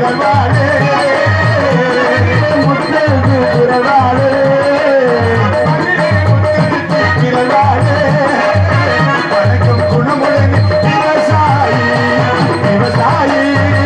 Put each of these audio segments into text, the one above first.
பிறவாளே முத்தருக்கு பிறவாளே முத்தருக்கு பிறவாளே வணக்கம் குணமுடன் விவசாயி விவசாயி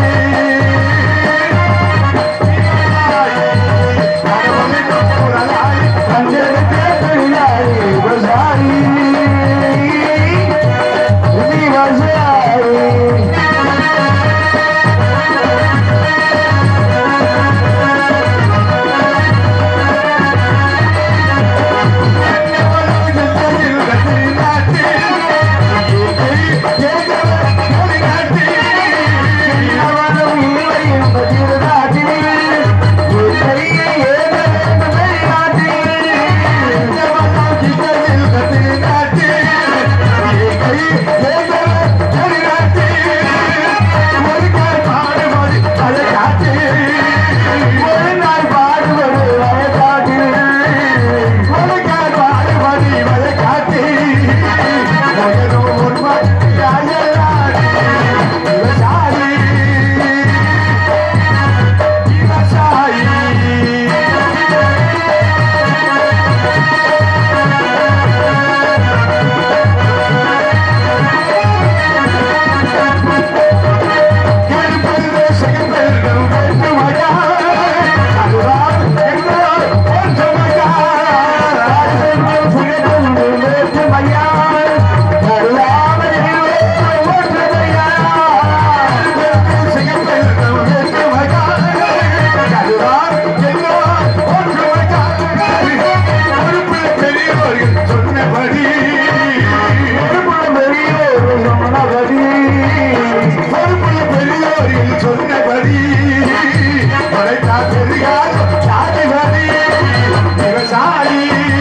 சொன்னபடி உழைத்தா பெரியார் சாதிபதி விவசாயி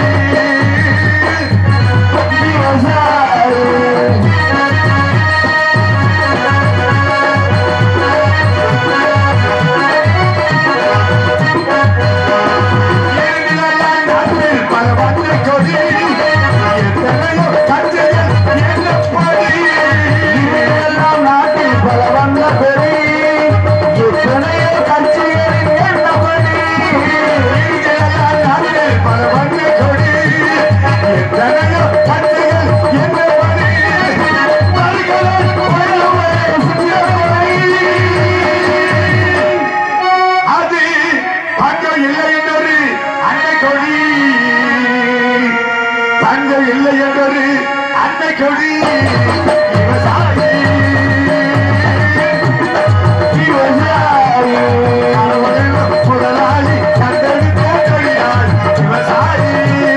விவசாயி பல வண்ண கொடி எத்தனையோ கட்சிகள் என்னப்படி எல்லாம் நாட்டில் பல வண்ண பெரி எத்தனையோ கட்சிகளின் என்னப்படி எல்லாம் நாட்டில் பல வண்ண கொடி எத்தனையோ கட்சிகள் என்னப்படி வருகிறேன் வருவே சுயமொழி. அது பஞ்சம் இல்லை என்றொரு அன்னை கொடி பஞ்சம் இல்லை என்றொரு அன்னை கொடி விவசாயி விவசாயி முதலாளி கண்டெடுத்த கொடியாள் விவசாயி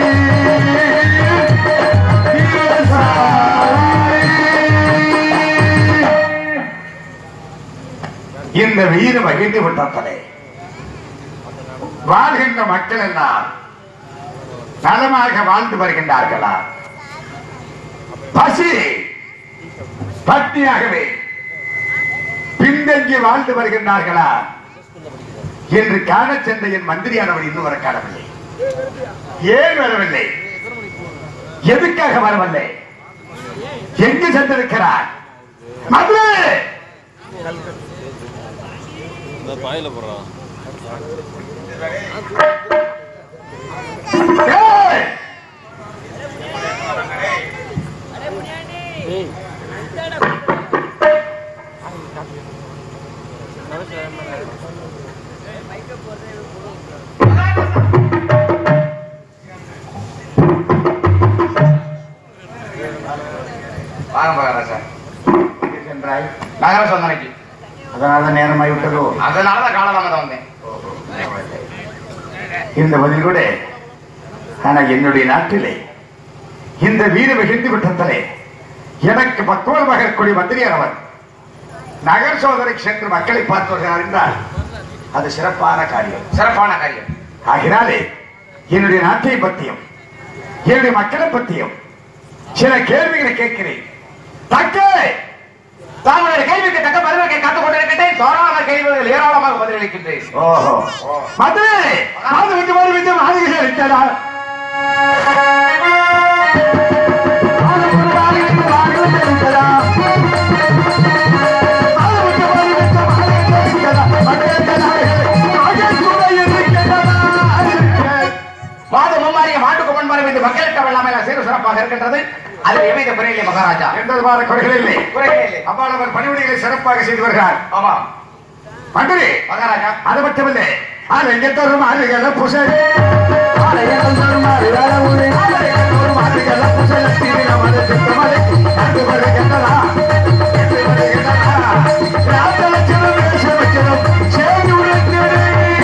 விவசாயி இந்த வீர மகிழ்ந்து விட்டத்தலே வாழ்கின்ற மக்கள் எல்லாம் நலமாக வாழ்ந்து வருகின்றார்களா பசி பட்டியாகவே பின்தங்கி வாழ்ந்து வருகின்றார்களா என்று காண சென்ற என் மந்திரியானவர் இன்னும் வர காணவில்லை ஏன் வரவில்லை எதுக்காக வரவில்லை எங்கு சென்றிருக்கிறார் மதுரை இந்த பாயில போடுறான் ஏய்! வாங்க மகாராஜா எங்கே சென்றாய் நகர சொந்தனைக்கு அதனால நேரமாய் விட்டதோ அதனாலதான் காலதாமதம் வந்தேன் இந்த பதில் கூட ஆனா என்னுடைய நாட்டிலே இந்த வீர மிகுந்து விட்டத்திலே எனக்கு பக்குவமாக கூடிய மந்திரியானவர் நகர் சோதனைக்கு சென்று மக்களை பார்த்து வருகிறார் என்றால் அது சிறப்பான காரியம் சிறப்பான காரியம் ஆகினாலே என்னுடைய நாட்டை பற்றியும் என்னுடைய மக்களை பற்றியும் சில கேள்விகளை கேட்கிறேன் தக்கே தாங்களுடைய கேள்விக்கு தக்க பதிலுக்கு காத்துக் கொண்டிருக்கின்றேன் தோராள கேள்விகள் ஏராளமாக பதிலளிக்கின்றேன் ஓஹோ மது மாது விட்டு மாறு விட்டு மாறுகிறேன் விட்டடா மாது விட்டு மாறு விட்டு மாறுகிறேன் விட்டடா மாது விட்டு மாறு விட்டு மாறுகிறேன் விட்டடா மது இருக்கின்றது அதில் எவைத குறையிலே மகாராஜா எந்த விதமான குறைகள் இல்லை குறைகளே இல்லை அவ்வாறு பணிவிடைகளை சிறப்பாக செய்து வருகிறார் ஆமா மந்திரி மகாராஜா அது மட்டுமில்லை அது எங்க தரும் ஆளுகளை புசல் ஆலயங்கள் தரும் ஆளுகளை உரை ஆலயங்கள் ஆளுகளை புசல் திருநமது திட்டமது அது வருகின்றதா இது வருகின்றதா ராஜலட்சணம் தேசலட்சணம் சேர்ந்து உழைத்திடு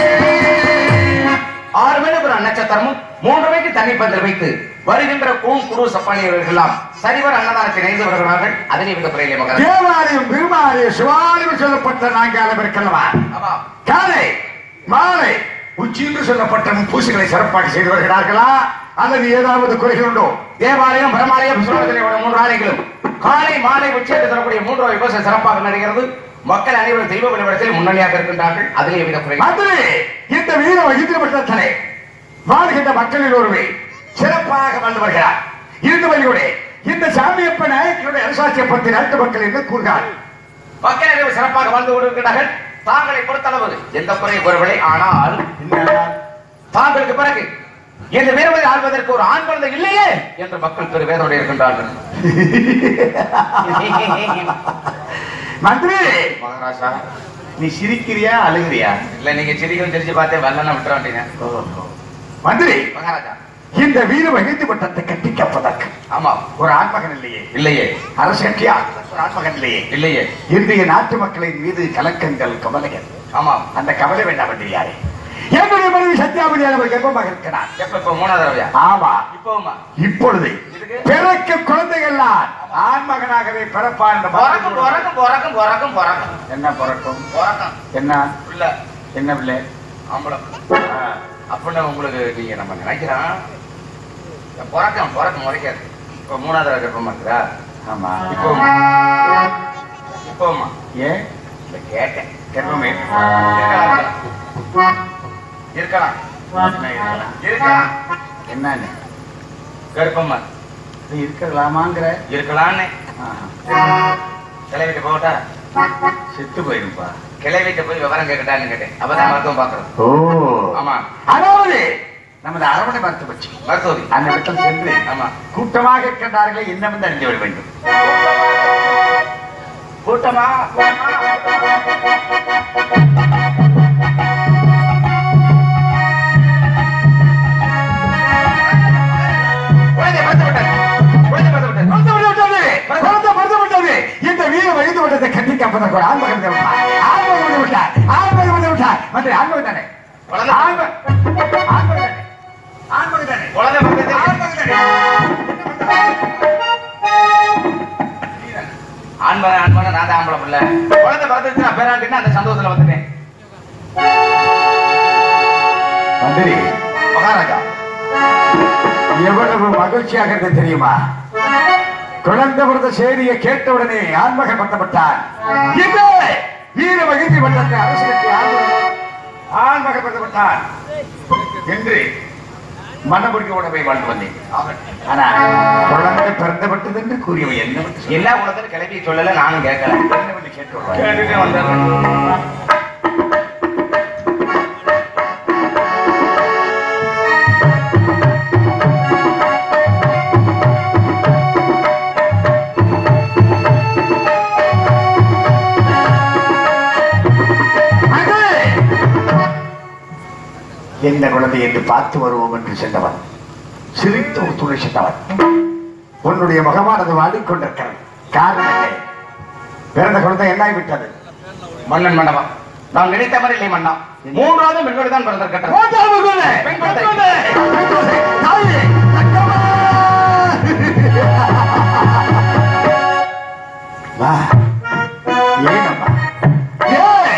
ஆறு மணிக்கு ஒரு நட்சத்திரமும் மூன்று மணிக்கு தண்ணி பந்தல் வைத்து வருகின்ற கூம் குரு சப்பானியர்கள் எல்லாம் சரிவர அன்னதானத்தை நிறைந்து வருகிறார்கள் அதிலே எவ்வித குறையிலே மகாராஜா தேவாலயம் பெருமாலயம் சிவாலயம் சொல்லப்பட்ட நான்காலம் இருக்கல்லவா ஆமா காலை மாலை உச்சி என்று சொல்லப்பட்ட பூசைகளை சிறப்பாக செய்து வருகிறார்களா அல்லது ஏதாவது குறைகள் உண்டோ தேவாலயம் பிரமாலயம் விஸ்வநாதனையோட மூன்று ஆலைகளும் காலை மாலை உச்சி என்று சொல்லக்கூடிய மூன்று விவசாயம் சிறப்பாக நடக்கிறது மக்கள் அனைவரும் தெய்வ வழிபடத்தில் முன்னணியாக இருக்கின்றார்கள் அதிலே எவ்வித குறைகள் மதுரை இந்த வீர வகித்திரப்பட்டத்தனை வாழ்கின்ற மக்களில் ஒருவை சிறப்பாக வாழ்ந்து வருகிறார் இருந்து வழியோடு இந்த சாமியப்ப நாயக்கியுடைய அரசாட்சியை பற்றி நாட்டு மக்கள் என்ன கூறுகிறார் மக்கள் அனைவரும் சிறப்பாக வாழ்ந்து கொண்டிருக்கிறார்கள் தாங்களை பொறுத்தளவு எந்த குறை குறைவில்லை ஆனால் தாங்களுக்கு பிறகு இந்த வீரவதை ஆள்வதற்கு ஒரு ஆண் குழந்தை இல்லையே என்று மக்கள் பெரு வேதோடு இருக்கின்றார்கள் மந்திரி மகாராஜா நீ சிரிக்கிறியா அழுகிறியா இல்ல நீங்க சிரிக்கும் தெரிஞ்சு பார்த்தே வரலன்னா விட்டுற மாட்டீங்க மந்திரி மகாராஜா இந்த வீர வகித்து பட்டத்தை கட்டி காப்பதற்கு ஆமா ஒரு ஆண்மகன் இல்லையே இல்லையே அரசட்டியா ஒரு ஆண்மகன் இல்லையே இல்லையே இன்றைய நாட்டு மக்களின் மீது கலக்கங்கள் கவலைகள் ஆமா அந்த கவலை வேண்டாம் மந்திரியாரே என்னுடைய மனைவி சத்யாவதி அவர் கர்ப்பமாக இருக்கிறார் எப்ப இப்ப மூணாவது தடவையா ஆமா இப்போமா இப்பொழுது இதுக்கு? பிறக்கும் குழந்தைகள்லாம் ஆண்மகனாகவே பிறப்பான் என்ற பிறக்கும் பிறக்கும் பிறக்கும் பிறக்கும் பிறக்கும் என்ன பிறக்கும் பிறக்கும் என்ன இல்ல என்ன பிள்ளை ஆம்பளம் அப்படின்னு உங்களுக்கு நீங்க நம்ம நினைக்கிறோம் பிறக்கம் பிறக்கும் முறைக்காது இப்ப மூணாவது தடவை கர்ப்பமா இருக்குதா ஆமா இப்போமா இப்போமா ஏன் இல்ல கேட்டேன் கர்ப்பமே இருக்கலாம் என்ன இருக்கலாம்? இருக்கலாம் என்னன்னு கர்ப்பமா இது இருக்கலாமாங்கிற இருக்கலாம்னு ஆஹா. கிளவிட்டு போகட்டா செத்து போயிருப்பா கிளவிட்டு போய் விவரம் கேட்கட்டான்னு கேட்டேன் அப்பதான் மருத்துவம் பாக்குறது ஓ ஆமா அதாவது நமது அரவணை மருத்துவ பட்சி மருத்துவரி அந்த இடத்தில் சென்று ஆமா கூட்டமாக இருக்கின்றார்களே என்னவென்று அறிந்து விட வேண்டும் கூட்டமா குழந்தை மறுத்து விட்டது குழந்தை மறுத்து விட்டது குழந்தை விட்டு விட்டது. குழந்தை மறுத்து விட்டது. இந்த வீர வயது விட்டதை கட்டி காப்பதற்கு ஒரு ஆண்மகன் வந்து விட்டார். ஆண்மகன் வந்து விட்டார். ஆண்மகன் வந்து விட்டார். மந்திரி, ஆண்மகன் தானே? குழந்தை ஆண்ம- ஆண்மகன் தானே? ஆண்மகன் தானே? குழந்தை மறுத்து ஆண்மகன் தானே? ஆண்மகன் ஆண்மகன் நான் தான் ஆம்பளை பிள்ளை குழந்தை பிறந்துச்சு நான் பேராண்டின்னு அந்த சந்தோஷத்துல வந்துட்டேன் மந்திரி, மகாராஜா எவ்வளவு மகிழ்ச்சியாக இருந்தது தெரியுமா குழந்தை பிறந்த செய்தியை கேட்டவுடனே ஆண்மகன் பட்டப்பட்டான் இந்த வீர மகிழ்ச்சி பட்டத்தை அரசுக்கு ஆண்மகன் பட்டப்பட்டான் என்று மனமுடியோட போய் வாழ்ந்து வந்தேன் ஆனா குழந்தை பிறந்தப்பட்டது என்று கூறியவை என்ன எல்லா குழந்தையும் கிளப்பி சொல்லல நானும் கேட்கல என்னவென்று கேட்டு வருவாய். கேட்டுட்டு வந்துடுறேன் மகளே! என்ன குழந்தை என்று பார்த்து வருவோம் என்று சென்றவன் சிரித்து ஒரு துணை சென்றவன் உன்னுடைய முகமானது வாடிக்கொண்டிருக்கிறது காரணம் என்ன பிறந்த குழந்தை என்னாகிவிட்டது மன்னன் மண்டபம் நான் நினைத்த மாதிரி இல்லை மன்னா மூன்றாவது பெண்கள் தான் பிறந்திருக்கின்றன மூன்றாவது குழந்தை! பெண் குழந்தை. பெண் குழந்தை! பெண் குழந்தை! தாயே! தங்கம்மா! வா. ஏனம்மா? ஏன்?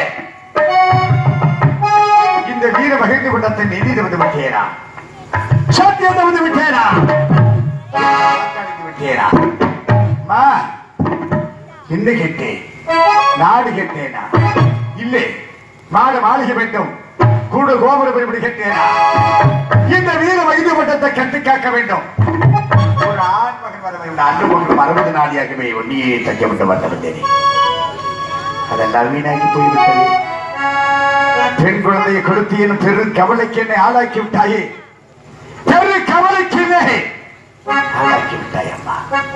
இந்த வீர மகிழ்ந்து விட்டத்தை நிதி வந்து விட்டேனா சத்தியத்தை வந்து விட்டேனா வாக்களித்து விட்டேனா அம்மா, என்ன கேட்டேன் நாடு கேட்டேனா இல்லை மாடு மாளிகை வேண்டும் கூடு கோபுரம் இப்படி கேட்டேனா இந்த வீர வைத்திய பட்டத்தை கட்டி காக்க வேண்டும் ஒரு ஆண் மகன் வர வேண்டும் அன்று ஒன்று அறுபது நாளியாகவே ஒன்னியே தஞ்சமிட்டு வந்து வந்தேனே அதெல்லாம் வீணாகி போய்விட்டது பெண் குழந்தையை கொடுத்து என் பெரு கவலைக்கு என்னை ஆளாக்கி விட்டாயே பெரு கவலைக்கு என்னை ஆளாக்கி விட்டாய் அம்மா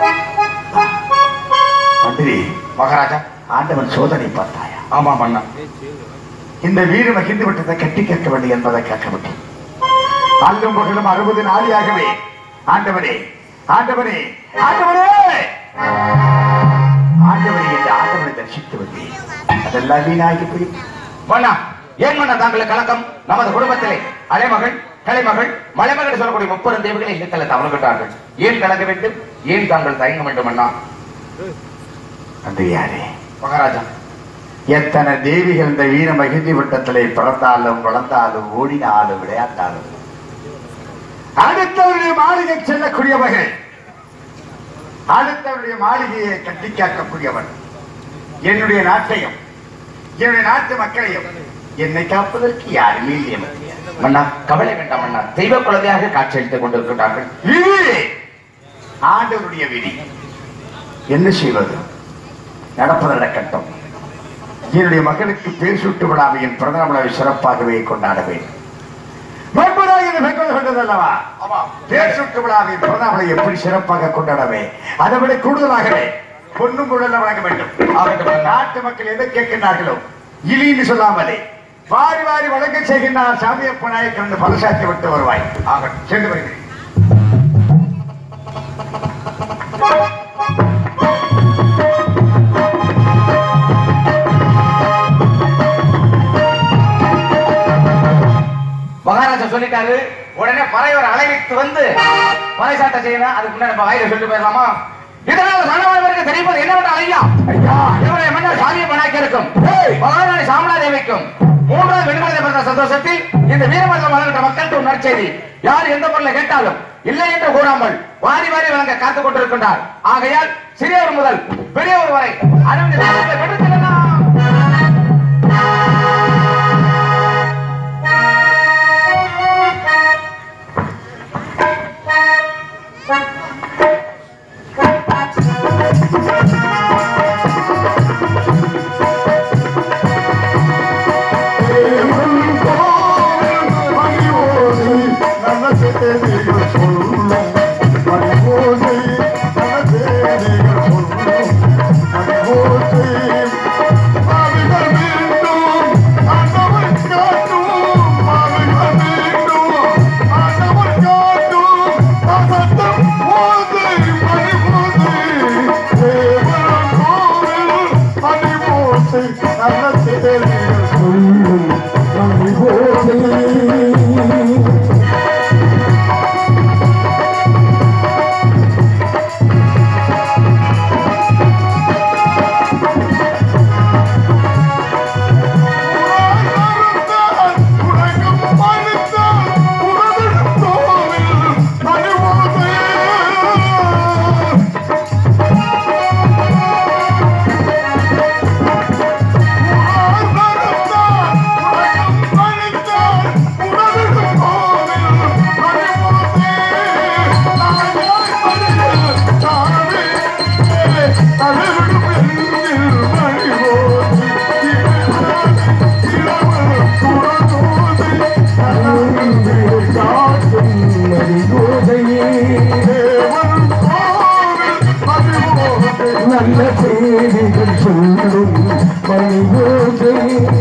மந்திரி மகாராஜா ஆண்டவன் சோதனை பார்த்தாயா ஆமா மன்னா இந்த வீடு மகிழ்ந்து விட்டதை கட்டி கேட்க வேண்டும் என்பதை கேட்க வேண்டும் அல்லும் பகலும் அறுபது நாளியாகவே ஆண்டவனே ஆண்டவனே ஆண்டவனே ஆண்டவனே என்று ஆண்டவனை தரிசித்து வந்தேன் அதெல்லாம் வீணாகி போய் மன்னா ஏன் மன்னா தாங்களுக்கு கலக்கம் நமது குடும்பத்திலே அலைமகள் கலைமகள் மலைமகள் சொல்லக்கூடிய முப்பது தேவர்களை இல்லத்தில் தவறுகின்றார்கள் ஏன் கலக்க வேண்டும் ஏன் தாங்கள் தயங்க வேண்டும் அண்ணா மந்திரியாரே மகாராஜா எத்தனை தேவிகள் இந்த வீர மகிழ்ச்சி வட்டத்திலே பிறந்தாலும் வளர்ந்தாலும் ஓடினாலும் விளையாட்டாலும் அடுத்தவருடைய மாளிகை செல்லக்கூடியவர்கள் அடுத்தவருடைய மாளிகையை கட்டி காக்கக்கூடியவன் என்னுடைய நாட்டையும் என்னுடைய நாட்டு மக்களையும் என்னை காப்பதற்கு யாருமே இல்லை மந்திரியாரே. மன்னா கவலை வேண்டாம் மன்னா தெய்வ குழந்தையாக காட்சியளித்துக் கொண்டிருக்கிறார்கள் விதி ஆண்டவருடைய விதி என்ன செய்வது நடப்பது நடக்கட்டும் என்னுடைய மகனுக்கு பேர் சூட்டு விழாவையின் பிறந்த விழாவை சிறப்பாகவே கொண்டாட வேண்டும் முன்பதாக இது பெண்கள் கொண்டதல்லவா பேர் சூட்டு விழாவின் பிறந்த விழா எப்படி சிறப்பாக கொண்டாடவே அதை விட கூடுதலாகவே பொண்ணும் பொருள் வழங்க வேண்டும் ஆகட்டும் மன்னா. நாட்டு மக்கள் எதை கேட்கின்றார்களோ இலின்னு சொல்லாமலே வாரி வாரி வழங்க செய்கின்றார் சாமியப்ப நாயக்கர் என்று பலசாத்தி விட்டு வருவாய் ஆகட்டும் சென்று வருகிறேன் மகாராஜா சொல்லிட்டாரு உடனே பறையவர் அழைவித்து வந்து பறைசாட்ட செய்யணும் அதுக்கு முன்னாடி நம்ம வாயில சொல்லிட்டு போயிடலாமா இதனால் சனவர்களுக்கு தெரிவது என்னவென்றால் ஐயா ஐயா இவரை மன்னர் சாமியை பணாக்கி இருக்கும் மகாராணி சாமலாதேவிக்கும் மூன்றாவது வெண்கலத்தை பிறந்த சந்தோஷத்தில் இந்த வீரமண்டலம் வழங்குகின்ற மக்களுக்கு நற்செய்தி யார் எந்த பொருளை கேட்டாலும் இல்லை என்று கூறாமல் வாரி வாரி வழங்க காத்துக் கொண்டிருக்கின்றார் ஆகையால் சிறியவர் முதல் பெரியவர் வரை அனுமதி விடுத்திடலாம் நல்ல செய்திகள் சொல்லும் பணிபோதை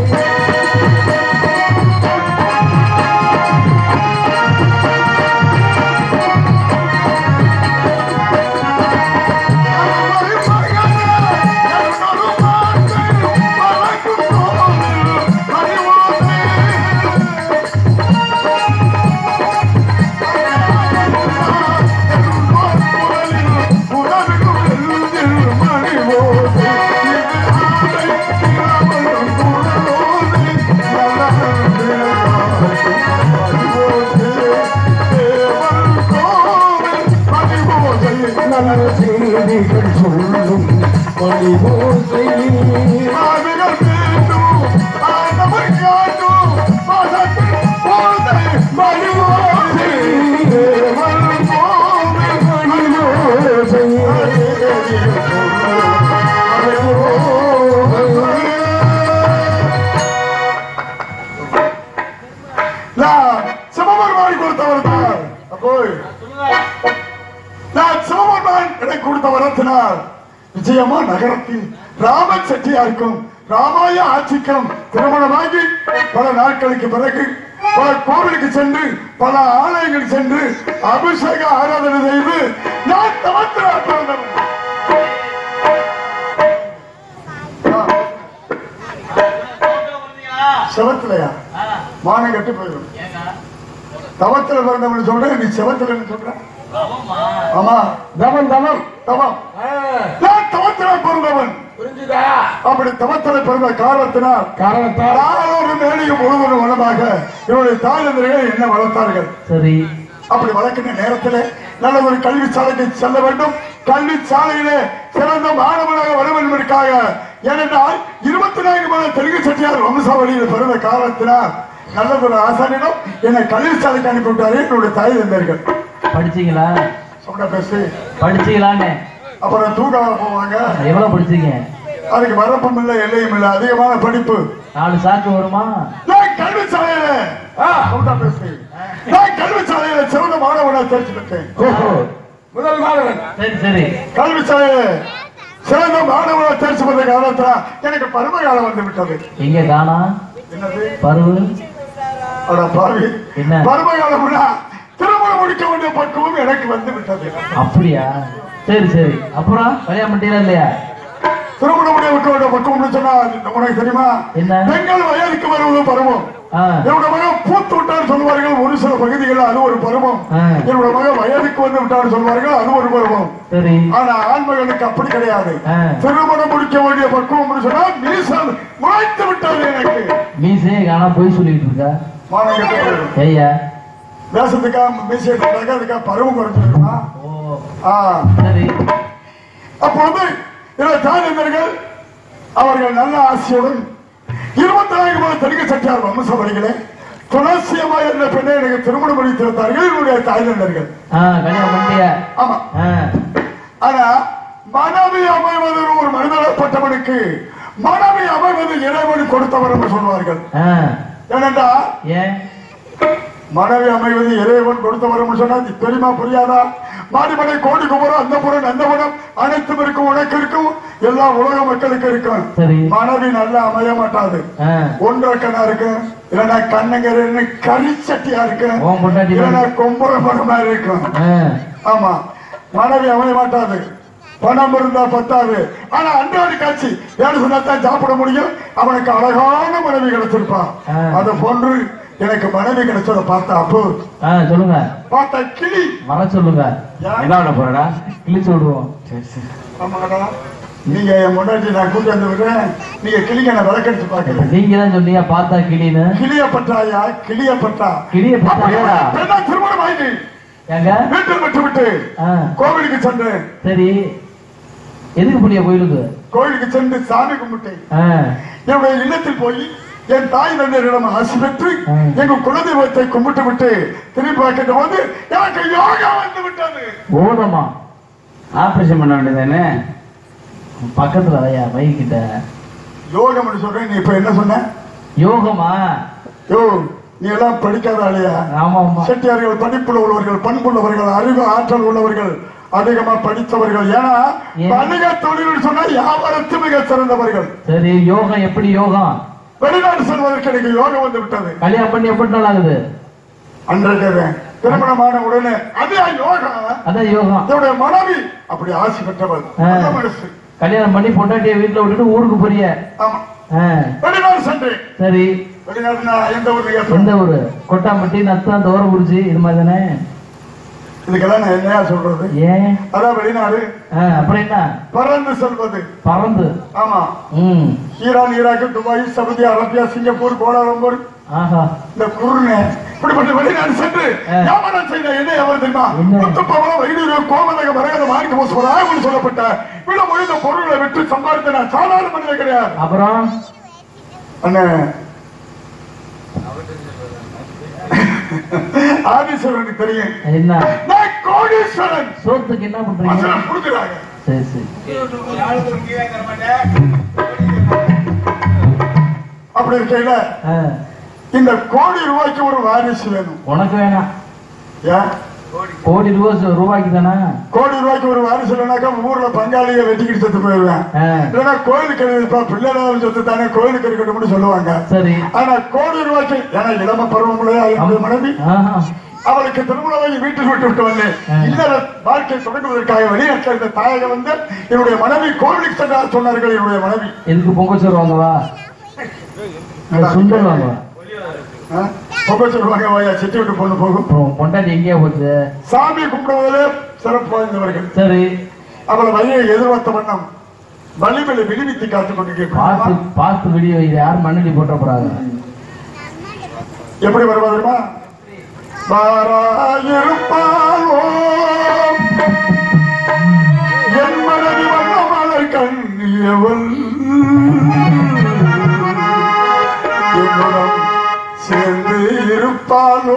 நல்ல செய்திகள் சொல்லும் பணிபோதை சிவபெருமானி கொடுத்தவர் தான் அப்போ விஜயமா நகரத்தில் ராம செட்டியாருக்கும் ராமாய ஆட்சிக்கும் திருமணமாகி பல நாட்களுக்கு பிறகு பல கோவிலுக்கு சென்று பல ஆலயங்கள் சென்று அபிஷேக ஆராதனை செய்து நான் தவத்திரா பிறந்தவன் செவத்திலையா மானம் கட்டு போயிடும் தவத்துல பிறந்தவன் சொல்றேன் நீ செவத்துல சொல்ற ஆமா தவம் தவம் தவம் நான் தவத்தில பிறந்தவன் புரிஞ்சுதா அப்படி தவத்தில பிறந்த காரணத்தினால் காரணத்தால் நாளொரு மேலையும் முழுவதும் வளமாக என்னுடைய தாயந்தர்கள் என்ன வளர்த்தார்கள் சரி அப்படி வளர்க்கின்ற நேரத்தில் நல்ல ஒரு கல்வி சாலைக்கு செல்ல வேண்டும் கல்வி சாலையிலே சிறந்த மாணவனாக வர வேண்டும் என்பதற்காக ஏனென்றால் இருபத்தி நான்கு மாத தெலுங்கு செட்டியார் வம்சாவளியில் பிறந்த காரணத்தினால் நல்ல ஒரு ஆசானிடம் என்னை கல்வி சாலைக்கு அனுப்பிவிட்டாரு என்னுடைய தாய் தந்தர்கள் படிச்சீங்களா சொன்ன பேசி படிச்சீங்களான்னு அப்புறம் தூக்காம போவாங்க எவ்வளவு படிச்சீங்க அதுக்கு வரப்பும் இல்லை எல்லையும் இல்லை அதிகமான படிப்பு நாலு சாக்கு வருமா நான் கல்வி சாலையில சொன்ன பேசி நான் கல்வி சாலையில சிறந்த மாணவனாக தேர்ச்சி பெற்றேன் முதல் மாணவன் சரி சரி கல்வி சாலையில சிறந்த மாணவனாக தேர்ச்சி பெற்ற காலத்துல எனக்கு பருவ காலம் வந்து விட்டது எங்க காணா என்னது பருவு அட பாவி என்ன? பருவ காலம்னா திருமணம் முடிக்க வேண்டிய பக்குவம் எனக்கு வந்து விட்டது அப்படியா சரி சரி அப்புறம் கல்யாணம் பண்ணிட்டீங்களா இல்லையா திருமணம் முடிக்க வேண்டிய பக்குவம்னு சொன்னா அது உனக்கு தெரியுமா என்ன? பெண்கள் வயதுக்கு வருவது பருவம் ஆ, என்னோட மகன் பூத்து விட்டார் சொல்வார்கள் ஒரு சில பகுதிகளில் அது ஒரு பருவம் ஆ. என்னோட மகன் வயதுக்கு வந்து விட்டார் சொல்வார்கள் அது ஒரு பருவம் சரி ஆனா ஆண்மகனுக்கு அப்படி கிடையாது ஆ. திருமணம் முடிக்க வேண்டிய பக்குவம் சொன்னா மீசல் முளைத்து விட்டது எனக்கு மீசையே காணா போய் சொல்லிட்டு இருக்கா மானம் கெட்டு போயிடும். ஐயா வேஷத்துக்கா மீசை எடுத்தாக்க அதுக்கா பருவம் குறைஞ்சிருக்குமா ஓ ஆ. சரி அப்பொழுது இந்த தாயந்தர்கள் அவர்கள் நல்ல ஆசையுடன் இருபத்தி நான்கு மாத தெலுங்கு சட்டியார் வம்சவழிகளே துளசியம்மா என்ற பெண்ணை எனக்கு திருமணம் முடித்திருந்தார்கள் என்னுடைய தாய்ந்தர்கள் ஆ கல்யாணம் பண்ணிட்டியா ஆமா ஆ ஆனா மனைவி அமைவது ஒரு மனிதப்பட்டவனுக்கு மனைவி அமைவது இறைவன் கொடுத்தவர் என்று சொல்வார்கள் ஆ ஏனென்றா ஏன் மனைவி அமைவது இறைவன் கொடுத்தவர் என்று சொன்னா இது தெரியுமா புரியாதா மாடிமலை கோடி குமரம் அந்த புறம் அந்த புறம் அனைத்தும் இருக்கும் உனக்கு இருக்கும் எல்லா உலக மக்களுக்கு இருக்கும் சரி. மனைவி நல்லா அமைய மாட்டாது ஆ ஒன்றரை கண்ணா இருக்கும் இல்லைன்னா கண்ணங்கரை கரிச்சட்டியா இருக்கும் உன் பொண்டாட்டி மாதிரி. இல்லைன்னா கொம்புற படமா இருக்கும் ஆ ஆமா மனைவி அமைய மாட்டாது பணம் இருந்தா பத்தாது ஆனா அன்றாடி காட்சி ஏன்னு சொன்னா தான் சாப்பிட முடியும் அவனுக்கு அழகான மனைவி கிடைச்சிருப்பான் ஆ. அது போன்று எனக்கு மனைவி கிடைச்சதை பார்த்தா அப்போ ஆ சொல்லுங்க பார்த்தா கிளி வர சொல்லுங்க ஏன்? என்ன பண்ண போறடா கிழிச்சு விடுவோம் ஆமாடா நீங்க என் முன்னாடி நான் கூட்டி வந்து விடுறேன் நீங்க கிளிக்க நான் விளக்கடிச்சு பாக்குறேன் நீங்க தான் சொன்னீங்க பார்த்தா கிளின்னு கிளிய பட்டாயா கிளிய பட்டா கிளிய பட்டாயா? பெண்ணா திருமணம் ஆகி ஏங்க வீட்டில் விட்டு விட்டு ஆ கோவிலுக்கு சென்றேன் சரி எதுக்கு புண்ணிய கோயிலுக்கு கோவிலுக்கு சென்று சாமி கும்பிட்டேன் ஆ என்னுடைய இல்லத்தில் போய் என் தாய் தந்தையரிடம் ஆசி பெற்று ம். எங்க குலதெய்வத்தை கும்பிட்டு விட்டு திரும்பி பார்க்கின்ற போது எனக்கு யோகா வந்து விட்டது ஓதமா ஆபரேஷன் பண்ண வேண்டியதானே பக்கத்துல ஐயா மைக்கிட்ட யோகம் என்று சொல்றேன் நீ இப்ப என்ன சொன்ன யோகமா யோ நீ எல்லாம் படிக்காத ஆளையா ஆமா ஆமா செட்டியார்கள் படிப்புள்ள உள்ளவர்கள் பண்புள்ளவர்கள் அறிவு ஆற்றல் உள்ளவர்கள் அதிகமா படித்தவர்கள் ஏன்னா ஏன்? வணிக தொழில் சொன்னா வியாபாரத்து மிக சிறந்தவர்கள் சரி யோகம் எப்படி யோகம் வெளிநாடு செல்வதற்கு எனக்கு யோகம் வந்து விட்டது கல்யாணம் பண்ணி எப்படி நாள் ஆகுது அன்றைக்கு திருமணமான உடனே அது யோகா அதான் யோகம் என்னுடைய மனைவி அப்படி ஆசி பெற்றவள் ஆ. நல்ல மனசு கல்யாணம் பண்ணி பொண்டாட்டிய வீட்டுல விட்டுட்டு ஊருக்கு போறிய ஆமா ஆ, வெளிநாடு சென்றேன் சரி வெளிநாடுனா எந்த ஊருக்கு எந்த கேட்பேன் ஊரு கொட்டாம்பட்டி நத்தம் தோரக்குறிச்சி இது மாதிரி தானே இதுக்கெல்லாம் நான் என்னையா சொல்றது ஏன் அதான் வெளிநாடு ஆ, அப்புறம் என்ன பறந்து செல்வது பறந்து ஆமா ம் Iran Iraq Dubai Saudi Arabia Singapore Kuala Lumpur ஆஹா இந்த குருணு இப்படிப்பட்ட வெளிநாடு சென்று ஆ. வியாபாரம் செய்த என்ன எவர் தெரியுமா என்ன? முத்துப்பவளம் வைடூரியம் கோமதக மரகத மாணிக்க மோசம் சொல்லப்பட்ட விட முழுந்த பொருளை விட்டு சம்பாதித்த நான் சாதாரண மனிதன் கிடையாது அப்புறம் அண்ணன் ஆதீஸ்வரனுக்கு தெரியும் என்ன நான் கோடீஸ்வரன் சோத்துக்கு என்ன பண்றீங்க வசனம் கொடுக்குறாங்க சரி சரி அப்படி இருக்கையில ஆ, இந்த கோடி ரூபாய்க்கு ஒரு வாரிசு வேணும் உனக்கு வேணாம் ஏன் கோடி ரூபாய் ரூபாய்க்கு தானே கோடி ரூபாய்க்கு ஒரு வாரம் சொல்லனாக்கா ஊர்ல பங்காளியை வெட்டிக்கிட்டு செத்து போயிருவேன் ஆ, இல்லைன்னா கோயிலுக்கு எழுதிப்பா பிள்ளைனாலும் சொத்து தானே கோயிலுக்கு இருக்கட்டும்னு சொல்லுவாங்க சரி ஆனா கோடி ரூபாய்க்கு ஏன்னா இளம பருவமுடைய என்னுடைய மனைவி ஆஹா. அவளுக்கு திருமணமாகி வீட்டில் விட்டு விட்டு வந்தேன் ஆ. இந்த வாழ்க்கை தொடங்குவதற்காக வெளிநாட்டில் இருந்த தாயக வந்து என்னுடைய மனைவி கோவிலுக்கு சென்றார் சொன்னார்கள் என்னுடைய மனைவி எதுக்கு பொங்கல் சோறு வாங்கவா இல்ல சுண்டல் வாங்கவா ஆ? பொங்க சொல்லுவாங்க வாயா செட்டி விட்டு பொண்ணு போகும் அப்புறம் பொண்டாட்டி எங்கேயா போச்சு சாமி கும்பிடுவதிலே சிறப்பு வாய்ந்தவர்கள் சரி அவளை வழியை எதிர்பார்த்த வண்ணம் வள்ளிமலை விடுவித்து காத்துக் கொண்டு பார்த்து பார்த்து வீடியோ இது யாரும் மண்ணடி போட்ட போறாங்க எப்படி வருவா தெரியுமா வாராயிருப்பாளோ என் மனதி வந்த மலர் கண்ணியவள் என்னுடன் சேர்ந்து இருப்பாளோ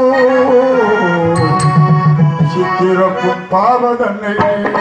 சித்திரப்பும் பாவதன்னை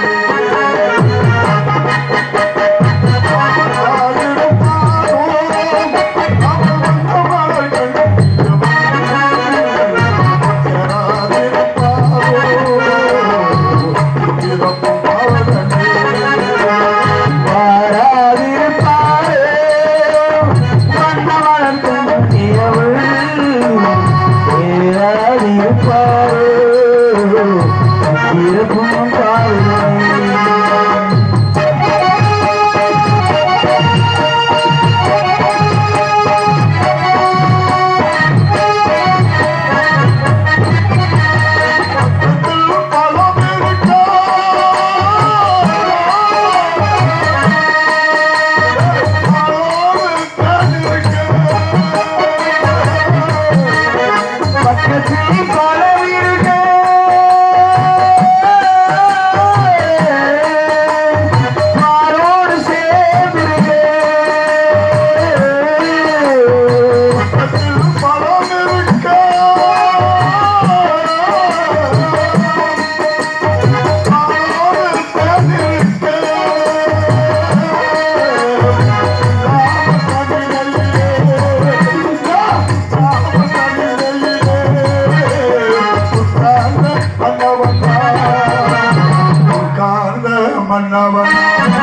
மன்னவன்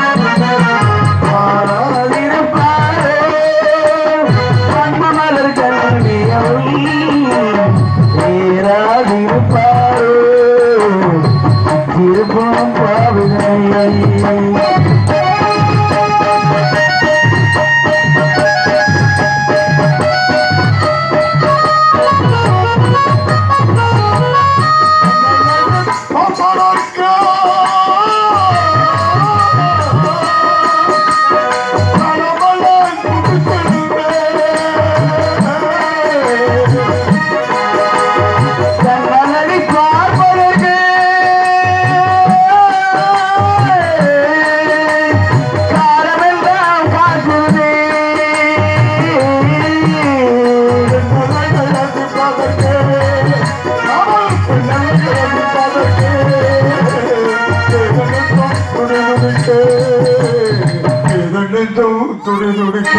திருப்பம் பாவினை கண்ணனை பார்ப்பதற்கு காலமெல்லாம் காக்குதே துடி துடிக்க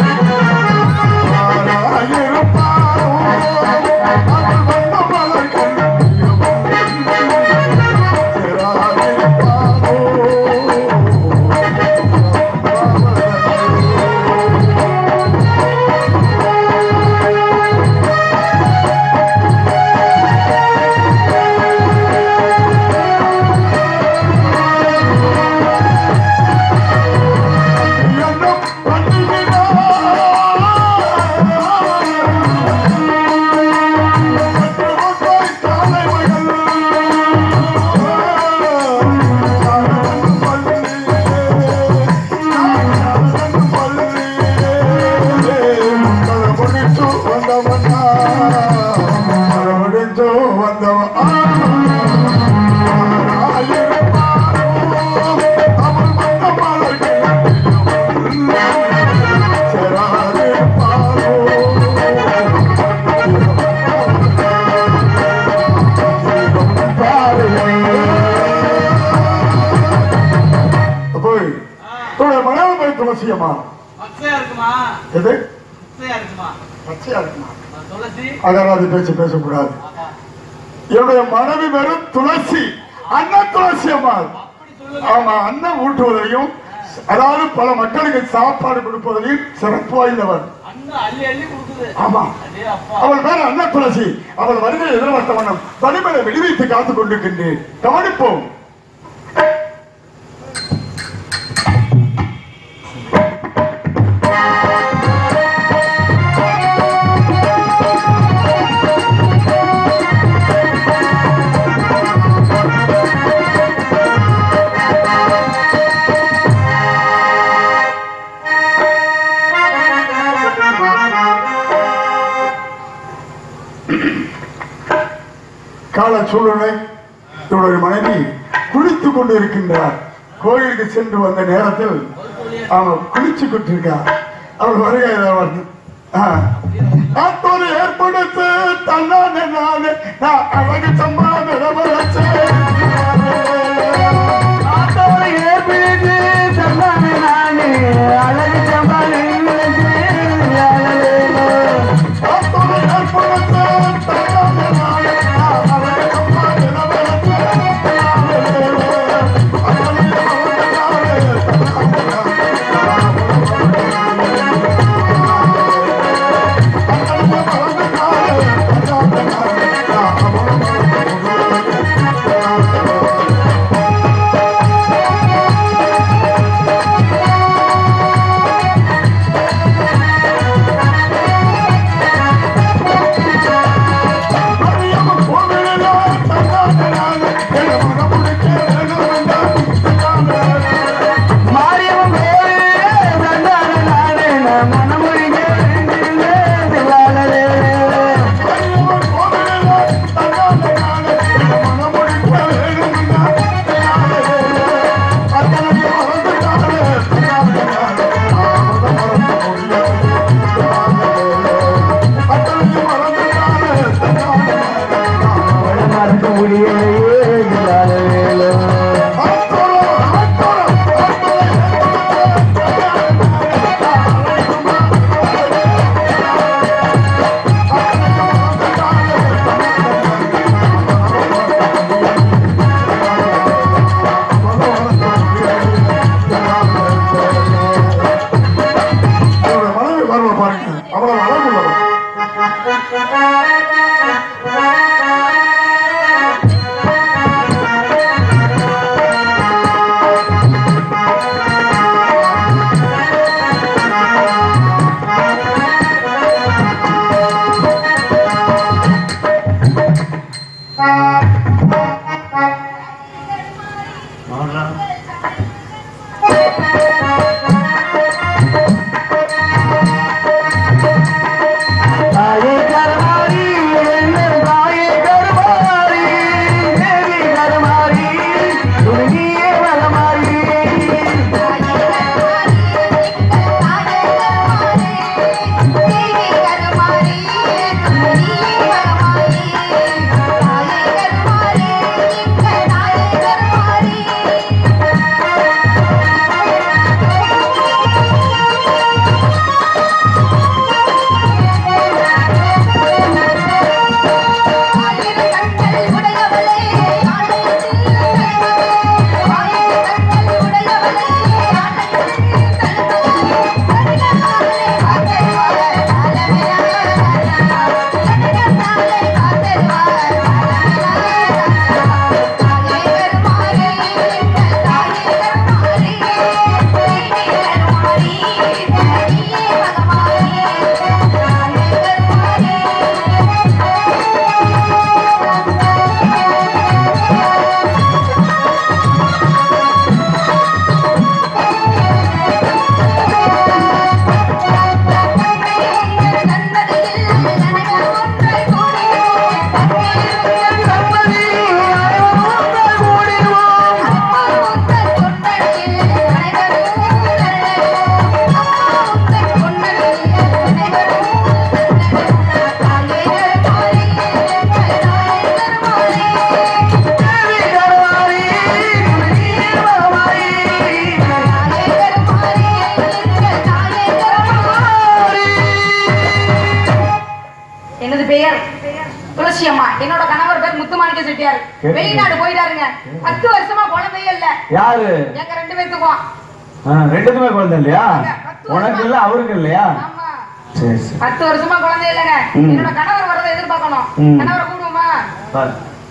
போய் தோட மனைவி போய் துளசியம்மா பச்சையா இருக்குமா எது பச்சையா இருக்குமா பச்சையா இருக்குமா துளசி அகராதி பேச்சு பேசக்கூடாது என்னுடைய மனைவி வெறும் துளசி அண்ணன் துளசி அம்மாள் ஆமா அண்ணன் ஊட்டுவதையும் அதாவது பல மக்களுக்கு சாப்பாடு கொடுப்பதையும் சிறப்பு வாய்ந்தவர் ஆமா அவள் பேர் அண்ண துளசி அவள் வருகை எதிர்பார்த்த வண்ணம் வலிமலை வெளிவைத்து காத்துக் கொண்டிருக்கின்றேன் கவனிப்போம் கால சூழ்நிலை இவருடைய மனைவி குளித்துக் கொண்டு இருக்கின்றார் கோயிலுக்கு சென்று வந்த நேரத்தில் அவன் குளிச்சு கொண்டிருக்கார் அவர் வருகை அவர் அத்தொரு ஏற்படுத்து தன்னானே நானே நான் அழகு சம்மாதம் ஆட்டோல ஏற்படுத்து தந்தானே நானே அழகு சம்பாலே அத்தொரு ஏற்படுத்து தன்னானே நானே நான் அழகு சம்மாதம் சொல்லிட்டாரு கேட்டு- வெளிநாடு போயிட்டாருங்க பத்து வருஷமா குழந்தையே இல்ல யாரு எங்க ரெண்டு பேத்துக்கும் ஆ, ரெண்டுக்குமே குழந்தை இல்லையா உனக்கு இல்ல அவருக்கு இல்லையா ஆமா சரி சரி பத்து வருஷமா குழந்தை இல்லைங்க ம். என்னோட கணவர் வரதை எதிர்பார்க்கணும் ம். கணவரை கூடுவோமா பாரு.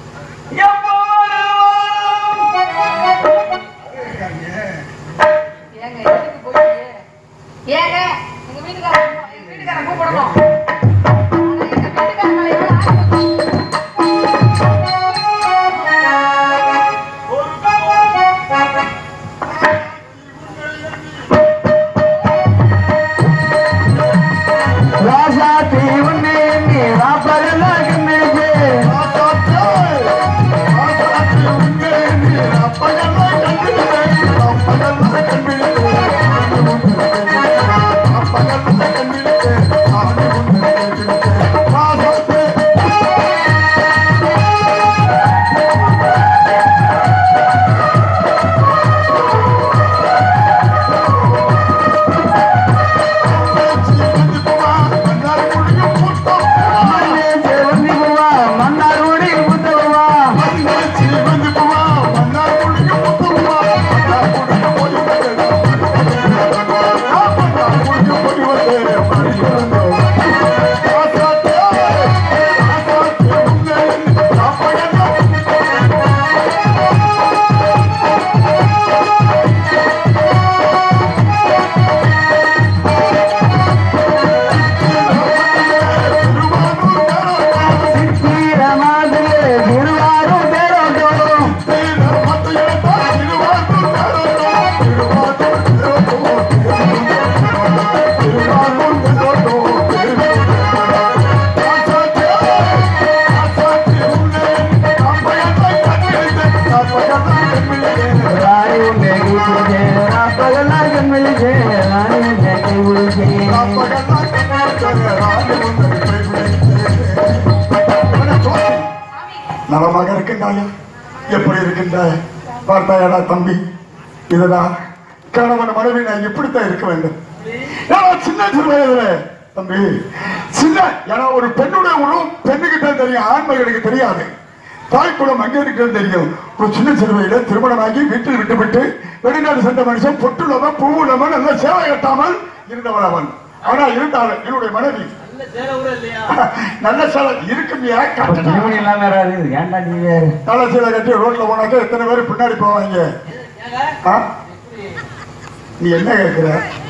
ஏங்க எதுக்கு போறீங்க ஏங்க எங்க வீட்டுக்காரர் எங்க வீட்டுக்காரர் கூப்பிடணும் ஆனா எங்க வீட்டுக்காரர் மேல எவ்வளவு ஆசை ராசாத்தி உன்னே நீ ராப்பகலாக மேஜே செவந்திக்குவா மன்னார்குடி புத்தகமா சித்திரமாதிலே திருவாரூர் தேரோட்டம் ராணி உன்னை கூப்பிடுச்சே ராப்பகலாக மிளிச்சே ராணி உன்னை கைவிடுச்சே நலமாக இருக்கின்றாயா எப்படி இருக்கின்றாய் பார்த்தாயாடா தம்பி இதுதான் கணவன் மனைவி நான் இப்படித்தான் இருக்க வேண்டும் ஏன்னா சின்ன சிறு வயதுல தம்பி சின்ன ஏன்னா ஒரு பெண்ணுடைய உணவு பெண்ணுகிட்ட தெரியும் ஆண்மைகளுக்கு தெரியாது தாய்க்குளம் அங்கே இருக்கிறது தெரியும் ஒரு சின்ன சிறு வயதுல திருமணமாகி வீட்டில் விட்டு விட்டு வெளிநாடு சென்ற மனுஷன் பொட்டுள்ளவன் பூவுள்ளவன் நல்ல சேவை கட்டாமல் இருந்தவன் அவன் ஆனா இருந்தாலும் என்னுடைய மனைவி நல்ல சேலை இருக்குமியா கட்டணம் திருமணி இல்லாம வேற இருக்குது ஏன்டா நீ வேற நல்ல சேலை கட்டி ரோட்ல போனாக்க எத்தனை பேர் பின்னாடி போவாங்க ஆ? நீ என்ன கேட்கிற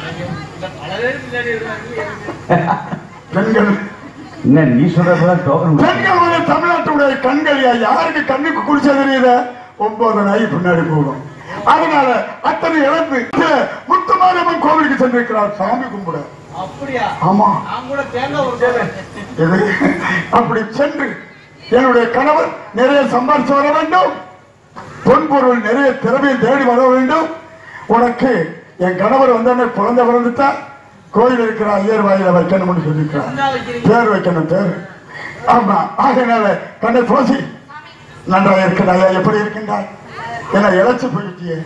பெண்கள் என்ன நீ சொல்றதுதான் டோக்கன் பெண்கள் வந்து தமிழ்நாட்டுடைய கண்கள் யா- யாருக்கு கண்ணுக்கு குடிச்ச தெரியுத ஒன்பது நாய் பின்னாடி போகும் அதனால அத்தனை இழந்து முத்துமாரியம்மன் கோவிலுக்கு சென்றிருக்கிறார் சாமி கும்பிட அப்படியா ஆமா நான் கூட தேங்காய் ஒரு எது? அப்படி சென்று என்னுடைய கணவர் நிறைய சம்பாதிச்சு வர வேண்டும் பொன் பொருள் நிறைய திறமையை தேடி வர வேண்டும் உனக்கு என் கணவர் வந்தோடனே குழந்தை பிறந்துட்டா கோயில் இருக்கிற ஐயர் வாயில வைக்கணும்னு சொல்லியிருக்கிறார் பேர் வைக்கணும் பேர் ஆமா ஆகையினால கண்ணை தோசி நன்றாக இருக்கிறாயா எப்படி இருக்கின்றாய் என இழைச்சு போயிட்டியே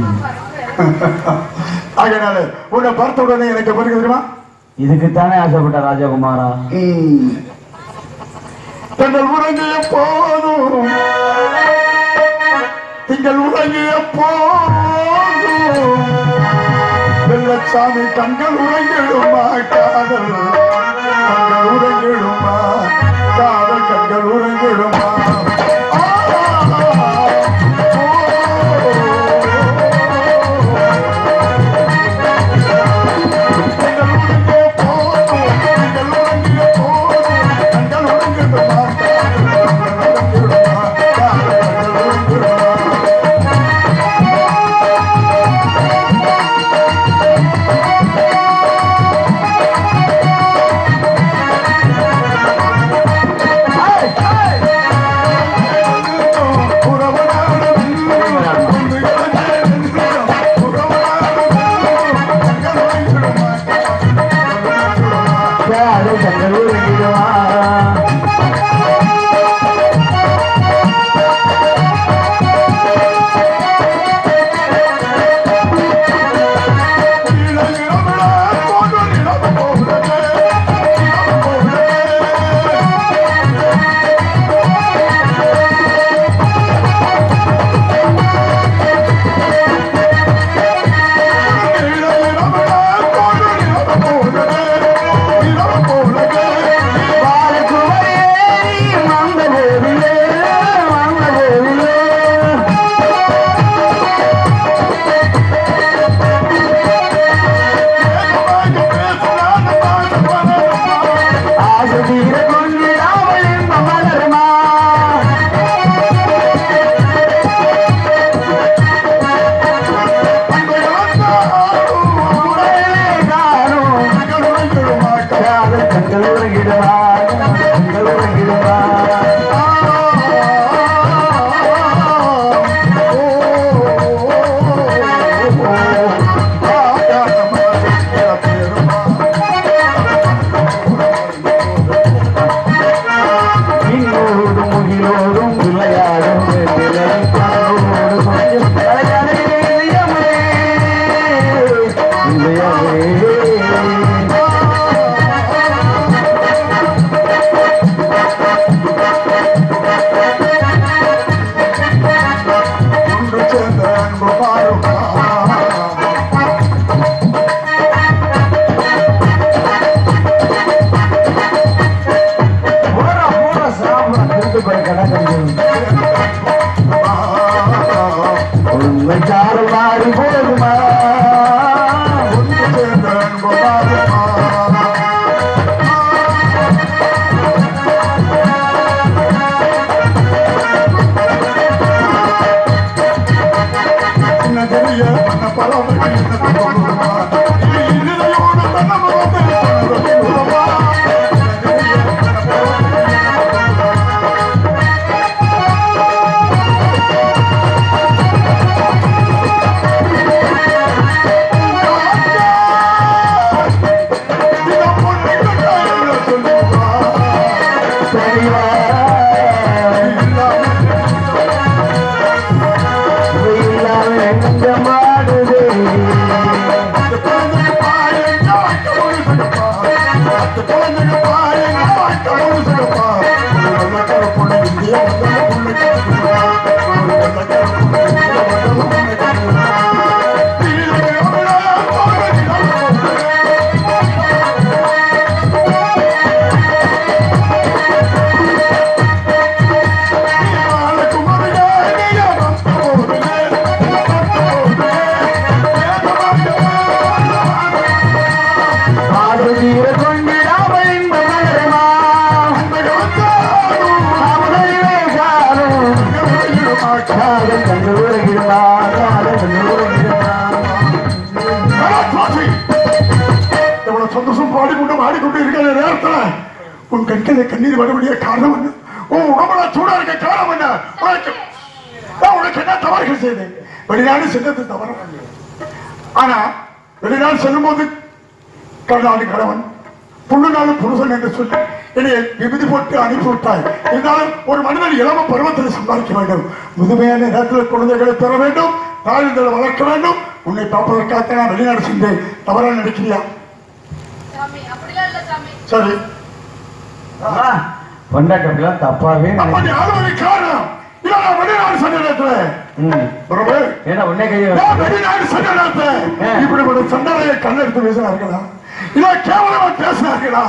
ஆகையினால உன்னை பார்த்த உடனே எனக்கு எப்படி தெரியுமா இதுக்குத்தானே ஆசைப்பட்ட ராஜகுமாரா ம். தங்கள் உறங்கிய போதும் திங்கள் உறங்கிய போதும் வெள்ளச்சாமி கண்கள் உறங்கிடுமா காதல் கண்கள் உறங்கிடுமா காதல் கண்கள் உறங்கிடுமா ஆ, ஏய், ஏய், எவ்வளவு சந்தோஷம் பாடிக்கொண்டு பாடிக்கொண்டு இருக்கிற நேரத்துல உன் கண்களை கண்ணீர் வரக்கூடிய காரணம் என்ன உன் உடம்புல சூடா இருக்க காரணம் என்ன உனக்கு நான் உனக்கு என்ன தவறுகள் செய்தேன் வெளிநாடு சென்றது தவறு ஆனா வெளிநாடு செல்லும் போது கடனாளி கணவன் புண்ணுநாளும் புருஷன் என்று சொல்லி என்னை விபதி போட்டு அனுப்பி விட்டாய் இருந்தாலும் ஒரு மனிதன் இளம பருவத்தில் சம்பாதிக்க வேண்டும் முதுமையான நேரத்தில் குழந்தைகளை பெற வேண்டும் தாழ்ந்தலை வளர்க்க வேண்டும் உன்னை பார்ப்பதற்காக நான் வெளிநாடு சென்றேன் தவறா நினைக்கிறியா சாமி அப்படிலாம் இல்ல சாமி சரி பொண்டாட்டப்பெல்லாம் தப்பாவே அப்ப நீ அறுபது காரணம் இல்ல நான் வெளிநாடு சென்ற நேரத்துல பிரபு ஏன்னா உன்னே கையை நான் வெளிநாடு சென்ற நேரத்துல இப்படிப்பட்ட சண்டனையை கண்ணெடுத்து பேசினார்களா இல்ல கேவலமா பேசினார்களா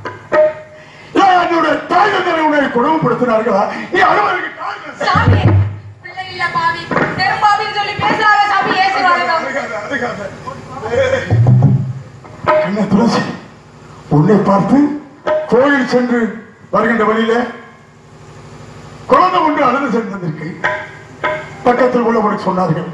இல்ல என்னுடைய தாய் தந்தை உன்னை கொடுமைப்படுத்தினார்களா நீ அறுபதுக்கு காரணம் சாமி பிள்ளை இல்ல பாவி பெரும் பாவின்னு சொல்லி பேசுறாங்க சாமி ஏசுறாங்க சாமி அதுக்காக, அதுக்காக. என்ன துளசி உன்னை பார்த்து கோயில் சென்று வருகின்ற வழியில குழந்தை ஒன்று அழுது சென்றிருக்கு பக்கத்தில் உள்ளவர்கள் சொன்னார்கள்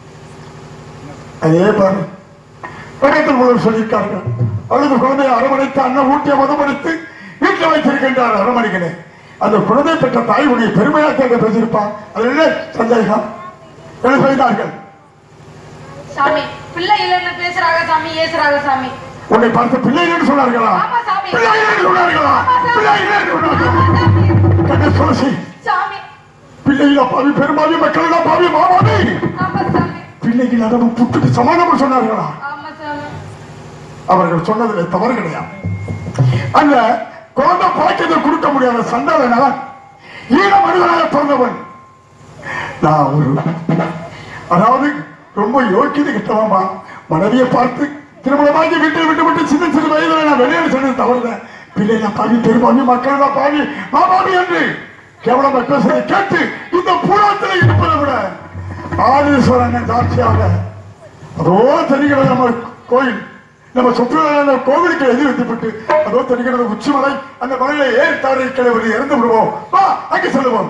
அதே பாரு பக்கத்தில் உள்ளவர் சொல்லியிருக்கார்கள் அழுது குழந்தையை அரவணைத்து அண்ணன் ஊட்டிய மதமடித்து வீட்டில் வைத்திருக்கின்றார் அரவணைகளே அந்த குழந்தை பெற்ற தாய் உடைய பெருமையாக கேட்க பேசியிருப்பான் அது என்ன சந்தேகம் என்ன செய்தார்கள் சாமி பிள்ளை இல்லைன்னு பேசுறாங்க சாமி ஏசுறாங்க சாமி உன்னை பார்த்து பிள்ளை என்று சொன்னார்களா ஆமா சாமி. பிள்ளை என்று சொன்னார்களா ஆமா சாமி. பிள்ளை என்று சொன்னார்களா ஆமா சாமி. கண்ணே துளசி சாமி பிள்ளைகளா பாவி பெருமாவி மக்களா பாவி மாமாவி ஆமா சாமி பிள்ளைகள் அளவு புட்டுக்கு சமாதானம் சொன்னார்களா ஆமா சாமி அவர்கள் சொன்னதுல தவறு கிடையாது அல்ல குழந்தை பாக்கியத்தை கொடுக்க முடியாத சண்டாளனால் ஈன மனிதனாக பிறந்தவன் நான் ஒரு அதாவது ரொம்ப யோக்கியதை கிட்டவாமா மனைவியை பார்த்து திருமணமாகி வீட்டை விட்டு விட்டு சின்ன சிறு வயதுல நான் வெளியே சென்றது தவறுதான் பிள்ளை நான் பாவி பெருமாவி மக்கள் தான் பாவி மாமாவி என்று கேவலமா பேசுறதை கேட்டு இந்த புறத்தில் இருப்பதை விட ஆதீஸ்வரன் சாட்சியாக அதோ தெரிகிறது நம்ம கோயில் நம்ம சுற்றுலா கோவிலுக்கு எதிர் வைத்துப்பட்டு அதோ தெரிகிறது உச்சிமலை அந்த மலையில ஏறி தாரி கிளம்பி இறந்து விடுவோம் வா அங்கே செல்லுவோம்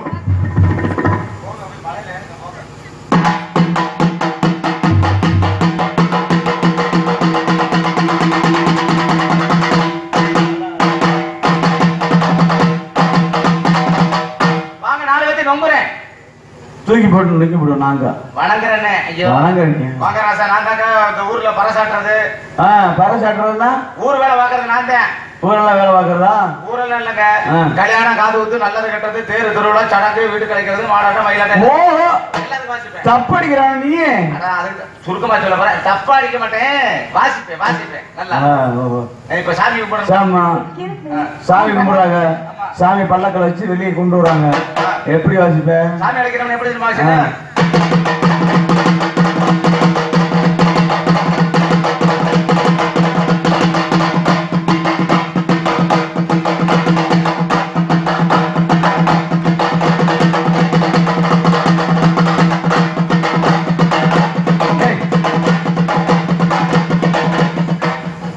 வாங்க நாலு பேர்த்தையும் நம்புறேன் தூக்கி போட்டு நிறுத்தி விடுவோம் நாங்க வணங்குறேனே ஐயோ வணங்குறீங்க. வாங்க ராசா நான் தாங்க இந்த ஊர்ல பறைசாட்டுறது ஆ பரசாட்டுறதுனா ஊர் வேலை பாக்குறது நான் தான் ஊரெல்லாம் வேலை பார்க்கறதா ஊரெல்லாம் இல்லைங்க ஆ. கல்யாணம் காது ஊத்து நல்லது கெட்டது தேர் திருவிழா சடங்கு வீடு கலைக்கிறது மாடாட்டம் மயிலாட்டம் ஓஹோ எல்லாத்தையும் வாசிப்பேன் தப்படிக்கிறான் நீ அதான் அதுக்கு சுருக்கமா சொல்ல போறேன் தப்பா அடிக்க மாட்டேன் வாசிப்பேன் வாசிப்பேன் நல்லா ஆ, ஓஹோ. இப்ப சாமி கும்பிடணும் சாமா சாமி கும்பிடுறாங்க சாமி பல்லக்கில் வச்சு வெளியே கொண்டு வராங்க எப்படி வாசிப்ப சாமி அழைக்கிறவன் எப்படி தெரியுமா வாசிப்பேன்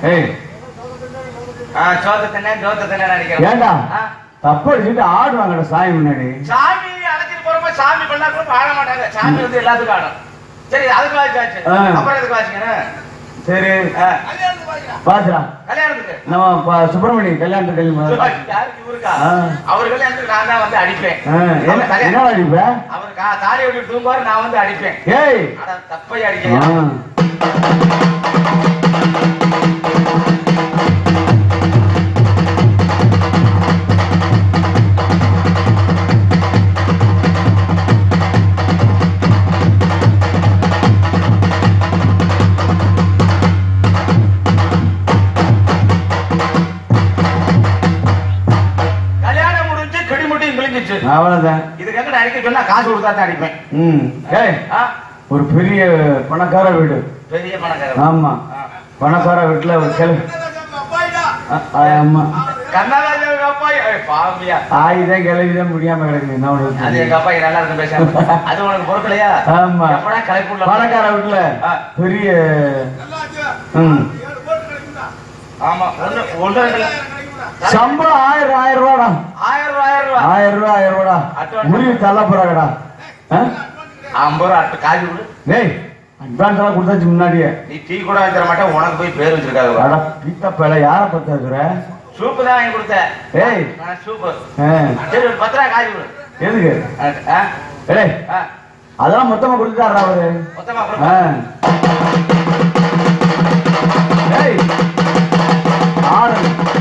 ஏய் ஆ, சோத்த தின்ன ஜோத்த தின்ன நினைக்கிறேன் ஏண்டா ஆ? தப்பு அடிச்சுட்டு ஆடுவாங்கடா சாமி முன்னாடி சாமி அழைச்சிட்டு போறப்ப சாமி பண்ணா கூட ஆட மாட்டாங்க சாமி வந்து எல்லாத்துக்கும் ஆடும் சரி அதுக்கு வாசிச்சாச்சு ஆ. அப்புறம் எதுக்கு வாசிக்கணும் சரி ஆ, பாத்துடா கல்யாணத்துக்கு நம்ம ப- சுப்பிரமணி கல்யாணத்துக்கு கல்யாணம் யாருக்கு இவருக்கா ஆ. அவர் கல்யாணத்துக்கு நான் தான் வந்து அடிப்பேன் ஆ, என்ன அவர் கல்யாணம் என்ன அடிப்ப அவர் கா- தாலி விட்டு தூங்குவாரு நான் வந்து அடிப்பேன் ஏய் ஆனா தப்பை ஆ. அடிக்கிறேன் கல்யாணம் முடிஞ்சு கிடிமுட்டி கிழிஞ்சிச்சு அவ்வளவுதான் இதுக்கு எங்க அடிக்க சொன்னா காசு கொடுத்தா தான் அடிப்பேன் ம் ஏய் ஆ? ஒரு பெரிய பணக்கார வீடு பெரிய பணக்காரர் ஆமா ஆ. பணக்கார வீட்டுல ஒரு கிள ஆ, ஆமா கர்நாடகா அப்பா ஏய், பாவியா ஆயுதம் கிளவிதான் முடியாம கிடக்குது என்ன அது பண்றது? எங்க அப்பா நல்லா இருக்கு பேசாம அது உனக்கு பொறுக்கலையா ஆமா எப்படா கலைப்புள்ள பணக்கார வீட்டுல ஆ. பெரிய ம் ஆமா ஒண்ணு ஒண்ணு ரெண்டு இல்ல. சம்பளம் ஆயிரம் ஆயிரம் ரூபாடா ஆயிரம் ரூபாய் ஆயிரம் ரூபாய் ஆயிரம் ரூபாய் ஆயிரம் ரூபாடா அட்வான்ஸ். முடிவு தள்ள போறாங்கடா ஆ? ஐம்பது ரூபா அட்டு காசு கொடு டேய் அட்வான்ஸ் எல்லாம் கொடுத்தாச்சு முன்னாடியே நீ டீ கூட வாங்கி தர மாட்டேன் உனக்கு போய் பேர் வச்சிருக்காங்க அட பீத்த பேல யார பத்த இருக்கிற சூப்பு தான் வாங்கி கொடுத்த ஏய் சூப்பு ஆ, சரி ஒரு பத்து ரூபா காசு கொடு எதுக்கு ஆ, ஆ, ஏய் ஆ, அதெல்லாம் மொத்தமா கொடுத்துட்டாரா அவரு மொத்தமா ஆ. கொடு. ஏய் ஆடு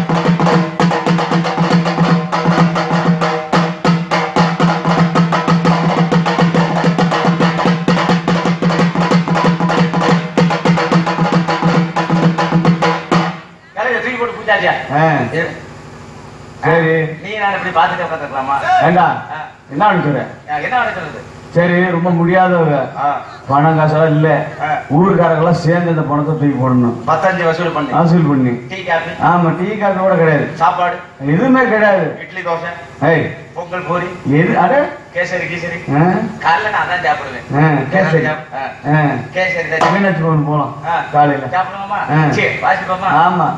கலையை தூக்கி போட்டு பூஜாச்சியா ஆ, சரி நீ நான் இப்படி பாத்துட்டு உட்காந்துக்கலாமா ஏண்டா என்ன அனுப்பிச்சுற என்ன நடக்கிறது சரி ரொம்ப முடியாதவங்க பணம் காசெல்லாம் இல்ல ஆ. ஊருக்காரங்கெல்லாம் சேர்ந்து இந்த பணத்தை தூக்கி போடணும் பத்தஞ்சு வசூல் பண்ணு வசூல் பண்ணி டீ காபி ஆமா டீ காஃபி கூட கிடையாது சாப்பாடு எதுவுமே கிடையாது இட்லி தோசை ஏய் பொங்கல் பூரி எது அட கேசரி கீசரி ஆ, காலைல நான் தான் சாப்பிடுவேன் ஆ, கேசரி ஆ. ஆ, கேசரி தான் மீனாட்சி கோவில் போலாம் ஆ. காலையில சாப்பிடுவோமா ஆ. சரி வாசிப்போமா ஆமா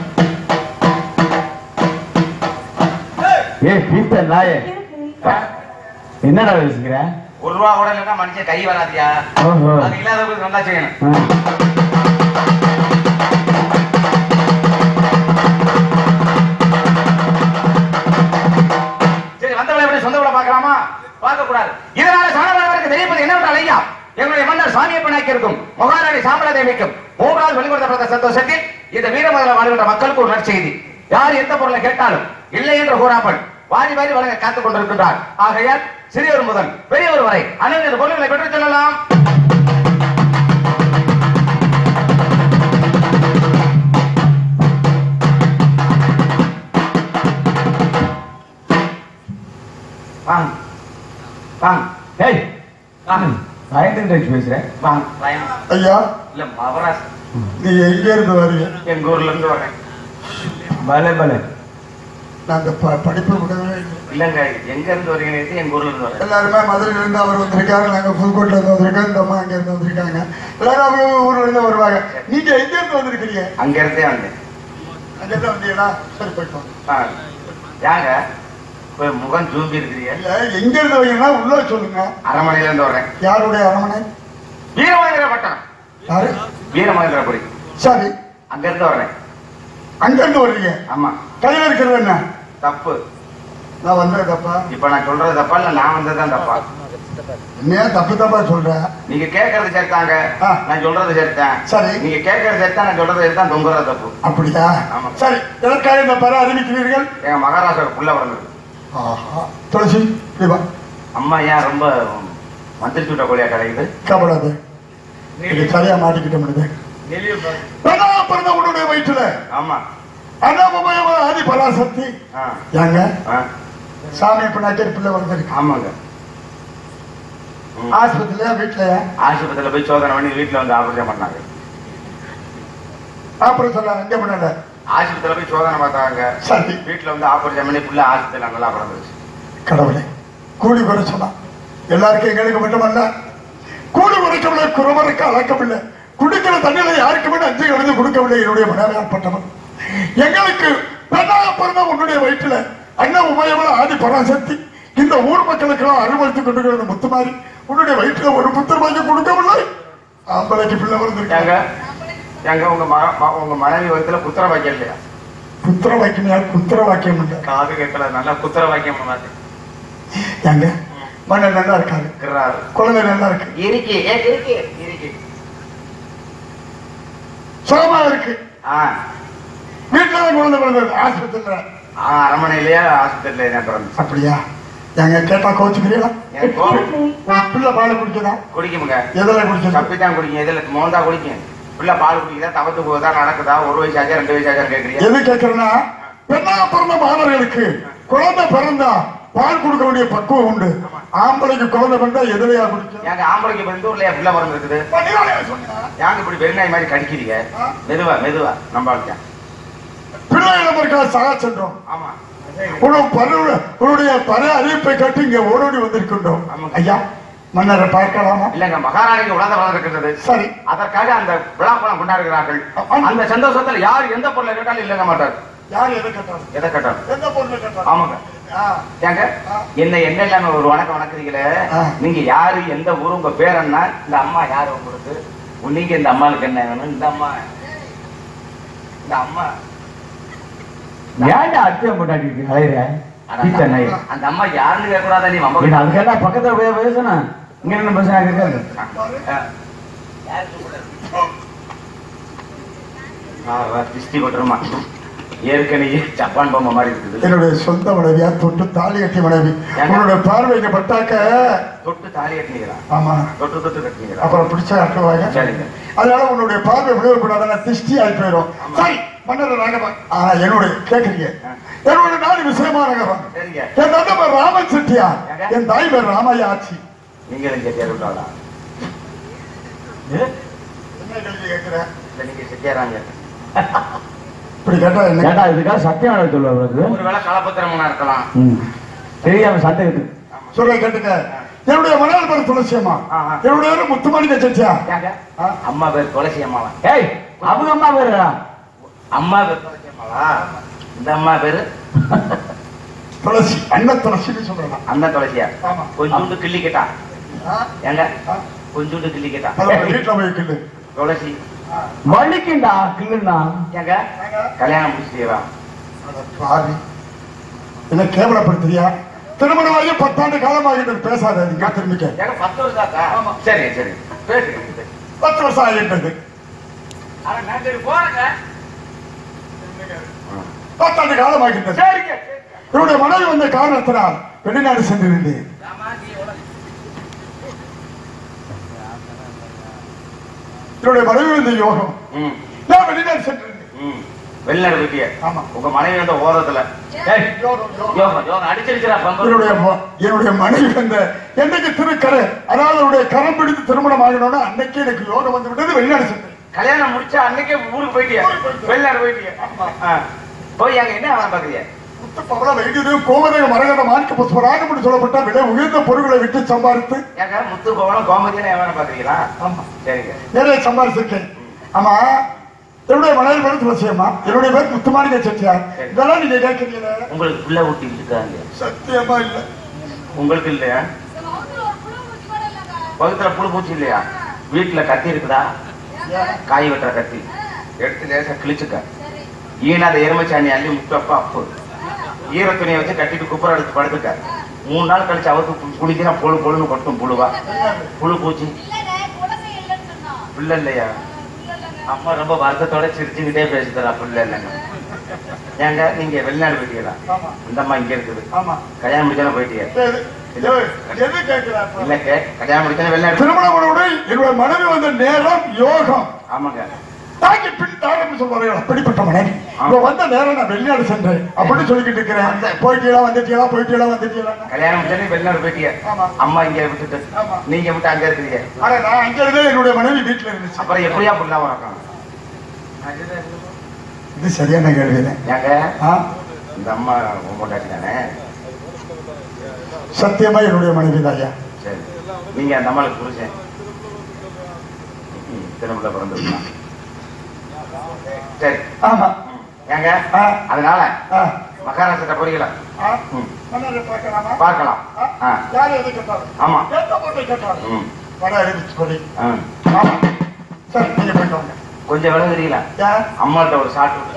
ஏய் பீத்த நாயே என்னடா பேசுகிற ஒரு ரூபா கூட இல்லைன்னா மனுஷன் கை வராதியா ஓஹோ அது இல்லாதவங்களுக்கு நல்லா செய்யணும் ஆ. சரி வந்தவளை எப்படி சொந்த விட பார்க்கலாமா பார்க்க கூடாது இதனால சரணவர்களுக்கு தெரிவிப்பது என்னவென்றால் ஐயா எங்களுடைய மன்னர் சாமியப்பனாக்கி இருக்கும் மகாராணி சாம்பல தேவிக்கும் மூன்றாவது வெளிப்படுத்தப்பட்ட சந்தோஷத்தில் இந்த வீரமதுல வாழ்கின்ற மக்களுக்கு ஒரு நற்செய்தி யார் எந்த பொருளை கேட்டாலும் இல்லை என்று கூறாமல் வாரி வாரி வழங்க காத்துக் கொண்டிருக்கின்றார் ஆகையால் சிறியவர் முதல் பெரியவர் வரை அனைவரது பொருள்களை பெற்றுச் செல்லலாம் வாங்க வாங்க ஏய் வாங்க சாயந்தரம் கழிச்சு பேசுறேன் வாங்க வாங்க. ஐயா இல்ல மவராஸ் நீ எங்க இருந்து வரீங்க எங்க ஊர்ல இருந்து வரேன் பலே பலே நாங்க ப- படிப்பு விடவே இல்லை. இல்லங்க எங்க இருந்து வரீங்கன்னு எங்க ஊர்ல இருந்து வரேன் எல்லாருமே மதுரையில இருந்து அவர் வந்திருக்காரு நாங்க புதுக்கோட்டையில இருந்து வந்திருக்கோம் இந்த அம்மா அங்க இருந்து வந்திருக்காங்க எல்லாரும் அவங்க ஊர்ல இருந்து வருவாங்க நீங்க எங்க இருந்து வந்திருக்கிறீங்க அங்க இருந்தே வந்தேன் அங்க இருந்து வந்தீங்களா சரி போயிட்டு வாங்க. ஆ. ஏங்க இப்ப முகம் ஜூம்பி இருக்கிறீங்க இல்ல எங்க இருந்து வரீங்கன்னா உள்ள சொல்லுங்க அரமனையில இருந்து வரேன் யாருடைய அரமனை வீரமகேந்திர பட்டம் யாரு வீரமகேந்திரபுரி சரி அங்க இருந்து வரேன் அங்க இருந்து வர்றீங்க ஆமா கையில இருக்கிறது என்ன தப்பு நான் வந்தது தப்பா இப்ப நான் சொல்றது தப்பா இல்ல நான் வந்ததுதான் தப்பா என்ன தப்பு தப்பா சொல்றேன் நீங்க கேட்கறது சேர்த்தாங்க ஆ. நான் சொல்றது சேர்த்தேன் சரி. நீங்க கேட்கறது சேர்த்தா நான் சொல்றது சேர்த்தா தொங்குறது தப்பு அப்படியா ஆமா. சரி எதற்காக இந்த பெற அறிவிக்கிறீர்கள் எங்க மகாராஷ்டிரா புள்ள பிறந்தது ஆஹா துளசி இப்படி வா அம்மா ஏன் ரொம்ப மந்திரி சூட்ட கோழியா கிடைக்குது கபடாது இது சரியா மாட்டிக்கிட்ட முடியுது பிறந்த உன்னுடைய வயிற்றுல ஆமா அனாமமயம ஆதி பராசக்தி ஆ. ஏங்க ஆ. சாமி பின்னாடி பிள்ளை வந்திருக்கு ஆமாங்க ம். ஆஸ்பத்திரியா வீட்டுலயா ஆஸ்பத்திரியில போய் சோதனை பண்ணி வீட்டுல வந்து ஆபரேஷன் பண்ணாங்க அப்புறம் சொல்ல எங்க பண்ணல ஆஸ்பத்திரியில போய் சோதனை பார்த்தாங்க சரி வீட்டுல வந்து ஆபரேஷன் பண்ணி புள்ள ஆஸ்பத்திரியில நல்லா பிறந்துச்சு கடவுளே கூலி குறைச்சலாம் எல்லாருக்கும் எங்களுக்கு மட்டுமல்ல கூலி குறைக்கவில்லை குறவருக்கு அழக்கமில்லை குடிக்கிற தண்ணியில யாருக்குமே அஞ்சு கலந்து கொடுக்கவில்லை என்னுடைய மனைவியாற்பட்டவன் எங்களுக்கு பெண்ணாக பிறந்த உன்னுடைய வயிற்றுல அண்ணன் உமையவள ஆதி பராசக்தி இந்த ஊர் மக்களுக்கெல்லாம் அனுமதித்துக் கொண்டிருக்கிறது முத்துமாரி உன்னுடைய வயிற்றுல ஒரு புத்தர் வாங்கி கொடுக்கவில்லை ஆம்பளைக்கு பிள்ளை ஏங்க வந்திருக்காங்க ஏங்க உங்க ம- ம- உங்க மனைவி வயசுல குத்திர வாக்கியம் இல்லையா புத்திர வாக்கியம் யார் புத்திர வாக்கியம் இல்லை காது கேட்கல நல்லா குத்திர வாக்கியம் பண்ணாது எங்க மண்ணன் நல்லா இருக்காரு இருக்கிறாரு குழந்தை நல்லா இருக்கு இருக்கு ஏன் இருக்கு இருக்கு சுகமா இருக்கு ஆ வீட்டுல தான் குழந்தை பிறந்தது ஆஸ்பத்திரியில ஆ, அரண்மனையிலேயே ஆஸ்பத்திரியில நான் பிறந்தேன் அப்படியா எங்க கேட்டா கோச்சுக்கிறீங்களா என் கோ- பிள்ளை பால் குடிக்குதா குடிக்குமுங்க எதில் குடிச்சது தப்பி தான் குடிக்கும் எதுல மோந்தா குடிக்கும் பிள்ளை பால் குடிக்குதா தவத்து போகுதா நடக்குதா ஒரு வயசு ஆச்சா ரெண்டு வயசு ஆச்சா கேக்குறீங்க எது கேட்கிறேன்னா பெண்ணாக பிறந்த மாணவர்களுக்கு குழந்தை பிறந்தா பால் கொடுக்க வேண்டிய பக்குவம் உண்டு ஆம்பளைக்கு குழந்தை பிறந்தா எதிரையா குடிக்கும் ஏங்க ஆம்பளைக்கு பெந்தூர்லயா பிள்ளை பிறந்து இருக்குது ஏங்க இப்படி வெறுநாய் மாதிரி கடிக்கிறீங்க மெதுவா மெதுவா நம்பாளுக்கேன் பிள்ளை இளமருக்கா சகா சென்றோம் ஆமா உணவு பரு- உன்னுடைய பல அறிவிப்பை கட்டி இங்க ஓடோடி வந்திருக்கின்றோம் ஆமாங்க. ஐயா மன்னரை பார்க்கலாமா இல்லங்க மகாராணிக்கு உலக வளர்க்கிறது சரி அதற்காக அந்த விழாப்பழம் கொண்டாடுகிறார்கள் ஆமா. அந்த சந்தோஷத்துல யார் எந்த பொருளை கேட்டாலும் இல்லங்க மாட்டார் யார் எதை கேட்டாலும் எதை கேட்டாலும் எந்த பொண்ணு கேட்டாலும் ஆமாங்க ஆ, ஏங்க என்ன என்ன இல்லாம ஒரு வணக்கம் வணக்குறீங்களே ஆ. நீங்க யாரு எந்த ஊரு உங்க பேர் என்ன இந்த அம்மா யாரு உங்களுக்கு நீங்க இந்த அம்மாளுக்கு என்ன வேணும் இந்த அம்மா இந்த அம்மா ஏன்டா அத்தியம் போட்டாடி இருக்கு அலையிற டீச்சர் நாய் அந்த அம்மா யாருன்னு கேட்க கூடாதா நீ அம்மா இது அது கேட்டா பக்கத்துல போய் பேசணும் இங்க என்ன பேசுறாங்க இருக்காது திருஷ்டி கொட்டுருமா ஏற்கனவே ஜப்பான் பொம்மை மாதிரி இருக்குது என்னுடைய சொந்த மனைவியா தொட்டு தாலி கட்டிய மனைவி உன்னுடைய பார்வைக்கு பட்டாக்க தொட்டு தாலி கட்டினீங்களா ஆமா தொட்டு தொட்டு கட்டினீங்களா அப்புறம் பிடிச்சா கட்டுவாங்க சரிங்க அதனால உன்னுடைய பார்வை விழுவக்கூடாதுன்னா திருஷ்டி ஆகி போயிடும் சரி மன்னர் நாகவன் ஆனா என்னுடைய கேக்குறீங்க என்னுடைய நாடு விஷயமா நகரம் சரிங்க என் தந்தை பேர் ராமன் செட்டியார் என் தாய் பேர் ராமையா ஆட்சி நீங்களும் செட்டியார் விட்டாளா என்ன கேள்வி கேட்கிறேன் இல்ல நீங்க செட்டியாராங்க இப்படி கேட்டா என்ன கேட்டா இதுக்காக சத்தியம் நடக்க சொல்லுவாங்க ஒருவேளை கலப்பத்திரமனா இருக்கலாம் ம் தெரியாம சத்தம் சொல்ல கேட்டுக்க என்னுடைய மனைவி பேர் துளசியம்மா ஆஹா. என்னுடைய பேரு முத்துமாணிக்க செட்டியா ஏங்க ஆ? அம்மா பேர் துளசி அம்மாவா ஏய் அவங்க அம்மா பேருடா அம்மா பேர் துளசி அம்மாவா இந்த அம்மா பேரு துளசி அண்ணன் துளசின்னு சொல்றேன் அண்ணன் துளசியா ஆமா. கொஞ்சோண்டு கிள்ளி கேட்டா ஆ? ஏங்க ஆ? கொஞ்சோண்டு கிள்ளி கேட்டா அது உங்க வீட்டுல போய் கிள்ளு துளசி வலிக்குண்டா கிள்ளுண்ணா ஏங்க கல்யாணம் முடிச்சிட்டீங்களா அட பாவி என்ன கேவலப்படுத்துறியா திருமணமாகி பத்தாண்டு காலமாகிட்டு பேசாத நீங்க திரும்பிக்க ஏங்க பத்து வருஷம் ஆச்சா சரி சரி பேசுங்க பத்து வருஷம் ஆகிட்டது ஆனா நான் சரி போறேங்க பத்தாண்டு காலமாகிட்டது சரிங்க என்னுடைய மனைவி வந்த காரணத்தினால் வெளிநாடு சென்றிருந்தேன் என்னுடைய மனைவி வந்த யோகம் ம் நான் வெளிநாடு சென்றிருந்தேன் ம் வெளிநாடு போயிட்டிய ஆமா. உங்க மனைவி வந்து ஓரத்துல ஏய் யோகம், யோகம். யோகம் யோகம் அடிச்சிருக்கிறா பம்பர் என்னுடைய ம- என்னுடைய மனைவி வந்த என்னைக்கு திருக்கரை அதாவது அவருடைய கரம் பிடித்து திருமணம் ஆகணும்னா அன்னைக்கு எனக்கு யோகம் வந்து விட்டது வெளிநாடு சென்றேன் கல்யாணம் முடிச்சா அன்னைக்கே ஊருக்கு போயிட்டியா வெளிநாடு போயிட்டியா ஆ. போய் அங்க என்ன வேலை பாக்குறிய முத்து பவள வைத்தியது கோமதக மரகத மாணிக்க புஷ்பராகம் என்று சொல்லப்பட்ட விலை உயர்ந்த பொருட்களை விட்டு சம்பாதித்து ஏங்க முத்து பவனம் கோமதியில வேலை பாக்குறீங்களா ஆமா சரிங்க நிறைய சம்பாதிச்சிருக்கேன் ஆமா என்னுடைய மனைவி பேர் துளசியம்மா என்னுடைய பேர் முத்துமாணிக்க செட்டியார் இதெல்லாம் நீங்க கேட்கிறீங்க உங்களுக்கு பிள்ளை ஊட்டி இருக்காங்க சத்தியமா இல்ல உங்களுக்கு இல்லையா வகுத்துல ஒரு புழு பூச்சி கூட இல்லைங்க. பக்கத்துல புழு பூச்சி இல்லையா வீட்டுல கத்தி இருக்குதா ஏன்? காய் வெட்டுற கத்தி எடுத்து லேசா கிழிச்சுக்க சரி. ஈனாத எருமைச்சாணி அள்ளி முட்டப்பா அப்பு ஈர துணியை வச்சு கட்டிட்டு குப்புற எடுத்து படுத்துக்க மூணு நாள் கழிச்சு அவத்து குளிக்கினா பொழு பொழுன்னு கொட்டும் புழுவா புழு பூச்சி இல்லைங்க, குலசை இல்லைன்னு சொன்னோம். பிள்ளை இல்லையா ஆ, புள்ள இல்லைங்க. அம்மா ரொம்ப வருத்தத்தோட சிரிச்சுக்கிட்டே பேசுதா பிள்ளை இல்லைங்க ஏங்க நீங்க வெளிநாடு போயிட்டீங்களா ஆமா இந்த அம்மா இங்க இருக்குது ஆமா கல்யாணம் முடிச்சாலும் போயிட்டீங்க எது எது- எது கேட்கிறார் இல்ல கே கல்யாணம் முடிச்சாலும் வெளிநாடு திருமணமனோடு என்னுடைய மனைவி வந்த நேரம் யோகம் ஆமாங்க தாக்கி பின் தாரம் சொல்வார்கள் அப்படிப்பட்ட மனைவி இப்ப வந்த நேரம் நான் வெளிநாடு சென்றேன் அப்படின்னு சொல்லிக்கிட்டு இருக்கிறேன் போயிட்டீங்களா வந்துட்டீங்களா போயிட்டீங்களா வந்துட்டீங்களா கல்யாணம் முடிச்சாலும் வெளிநாடு போயிட்டீங்க ஆமா. அம்மா இங்க விட்டுட்டு ஆமா. நீங்க விட்டு அங்க இருக்கிறீங்க ஆனா நான் அங்க இருந்தே என்னுடைய மனைவி வீட்டுல இருந்துச்சு அப்புறம் எப்படியா புள்ள வளர்க்கணும் இது சரியான கேள்வி ஏங்க ஆ இந்த அம்மா உன் பொண்டாட்டி தானே சத்தியமா என்னுடைய மனைவி தான் ஐயா சரி நீங்க அந்த அம்மாளுக்கு புருஷன் ம். எத்தனை பிள்ளை பிறந்திருக்கலாம் சரி ஆமா ஏங்க ஆ. அதனால ஆ, மகாராஷ்டிரத்தை புரியல ஆ. மன்னரை பார்க்கலாமா? பார்க்கலாம் ஆ, ஆ. யார் எது கேட்டாலும் ஆமா கேட்ட போட்டு கேட்டாலும் ம். படம் எழுதிச்சு கொடி ஆ. ஆமா சரி நீங்க போயிட்டு வாங்க கொஞ்சம் விலகுறீங்களா யார் அம்மாட்ட ஒரு சாட்டு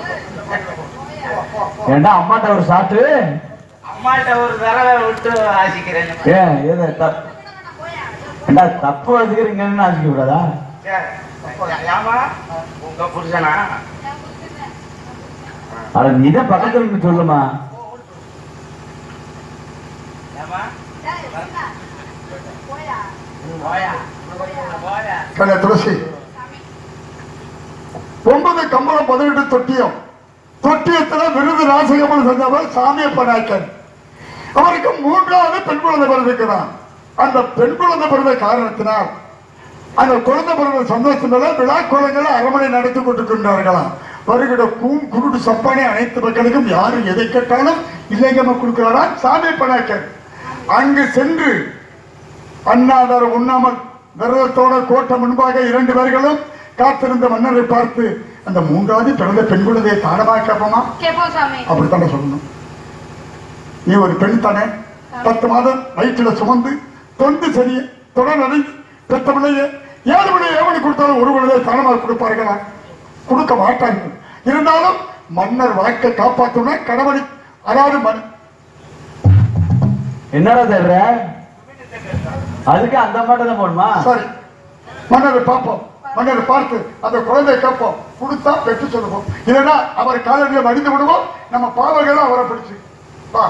ஏண்டா அம்மாட்ட ஒரு சாட்டு அம்மாட்ட ஒரு தடவை விட்டு ஆசிக்கிறேன் ஏன் எது தப்பு ஏண்டா தப்பு வச்சுக்கிறீங்கன்னு ஆசிக்க கூடாதா சரி. ஏமா உங்க புருஷனா அட நீதான் பக்கத்துல இருந்து சொல்லுமா ஏமா போயா போயா போயா கல்யா துளசி ஒன்பது கம்பளம் பதினெட்டு தொட்டியம் தொட்டியத்துல விருது ராசகமல் செஞ்சவர் சாமியப்ப நாயக்கன் அவருக்கு மூன்றாவது பெண் குழந்தை பிறந்திருக்கிறான் அந்த பெண் குழந்தை பிறந்த காரணத்தினால் அந்த குழந்தை பிறந்த சந்தோஷத்துல விழா கோலங்களை அரமனை நடத்தி கொண்டிருக்கின்றார்களாம் வருகிற கூம் குருடு சப்பானி அனைத்து மக்களுக்கும் யாரு எதை கேட்டாலும் இல்லைங்கம்மா கொடுக்கிறாரா சாமியப்ப நாயக்கன் அங்கு சென்று அண்ணாதர் உண்ணாமல் விரதத்தோட கோட்டை முன்பாக இரண்டு பேர்களும் காத்திருந்த மன்னரை பார்த்து அந்த மூன்றாவது பிறந்த பெண் குழந்தையை தானமாக கேட்போமா கேப்போம் சாமி அப்படித்தானே சொல்லணும் நீ ஒரு பெண் தானே பத்து மாதம் வயிற்றுல சுமந்து தொண்டு சரிய தொடர் அடைந்து பெத்த பிள்ளைய ஏழு பிள்ளைய ஏவனி கொடுத்தாலும் ஒரு பிள்ளையை தானமாக கொடுப்பார்களா கொடுக்க மாட்டார்கள் இருந்தாலும் மன்னர் வாக்கை காப்பாற்றணும் கடவுளை அதாவது மன் என்னடா தேடுற அதுக்கு அந்த அம்மாட்ட தான் போகணுமா சரி மன்னரை பார்ப்போம் மன்னரை பார்த்து அந்த குழந்தையை கேட்போம் கொடுத்தா பெற்று சொல்லுவோம் இல்லைன்னா அவர் காலடியில் மடிந்து விடுவோம் நம்ம பாவங்களும் அவரை பிடிச்சு வா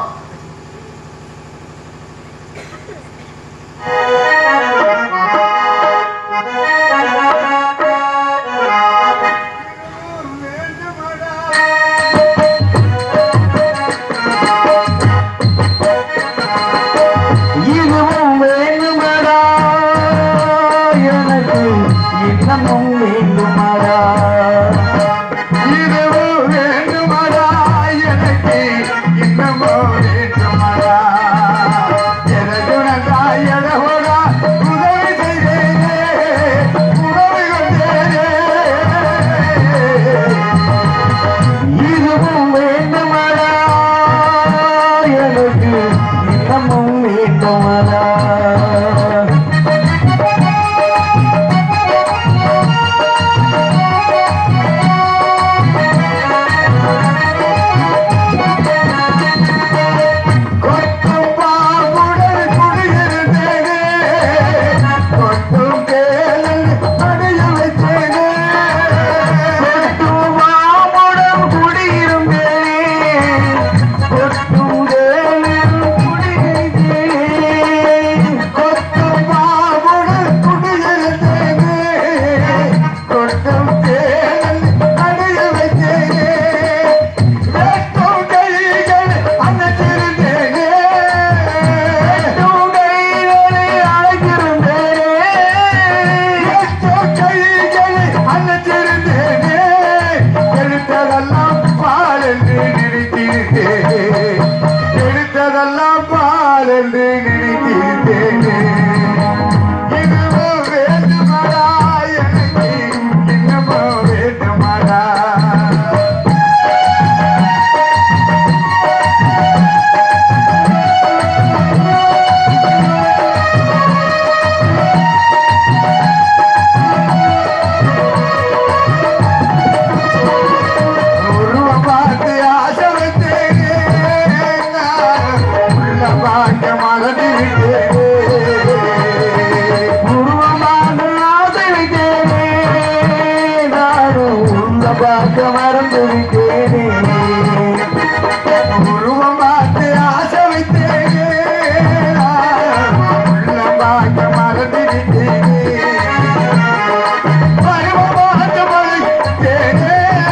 இதுவும் வேண்டுமடா எனக்கு இன்னமும் வேண்டுமடா இதுவும் வேண்டுமடா எனக்கு இன்னமும் வேண்டுமடா எனக்கு நன்றா எடவோடா உதவி செய்தேனே உதவி கொண்டேனே இதுவும் வேண்டுமடா எனக்கு இன்னமும் வேண்டுமடா கொட்டும் பாம்புடன் குடியிருந்தேனே கொட்டும் கேளல் அடைய வைத்தேனே கொட்டும் பாம்புடன் குடியிருந்தேனே கொட்டும் கேளல் குடியிருந்தேனே கொட்டும் பாம்புடன் குடியிருந்தேனே கொட்டும் கேளல் அடைய வைத்தேனே வேட்டும் கைகள் அணைத்திருந்தேனே வேட்டும் கைகளை அழைத்திருந்தேனே வேட்டும் கைகளை அணைத்திருந்தேனே எடுத்ததெல்லாம் பால் என்று நினைத்திருந்தேனே எடுத்ததெல்லாம் பால் என்று நினைத்திருந்தேனே இதுவோ வேண்டுமடா எனக்கு இன்னமோ வேண்டுமடா உருவம் பார்த்து ஆசை வைத்தேனே நான் உள்ள பார்க்க மறந்து விட்டேனே உருவம் பார்த்து ஆசை வைத்தேனே நானும் உள்ள பார்க்க மறந்து விட்டேனே உருவம் பார்த்து ஆசை வைத்தேனே நான் உள்ள பார்க்க மறந்து விட்டேனே பருவமாற்று பழகிவிட்டேனே.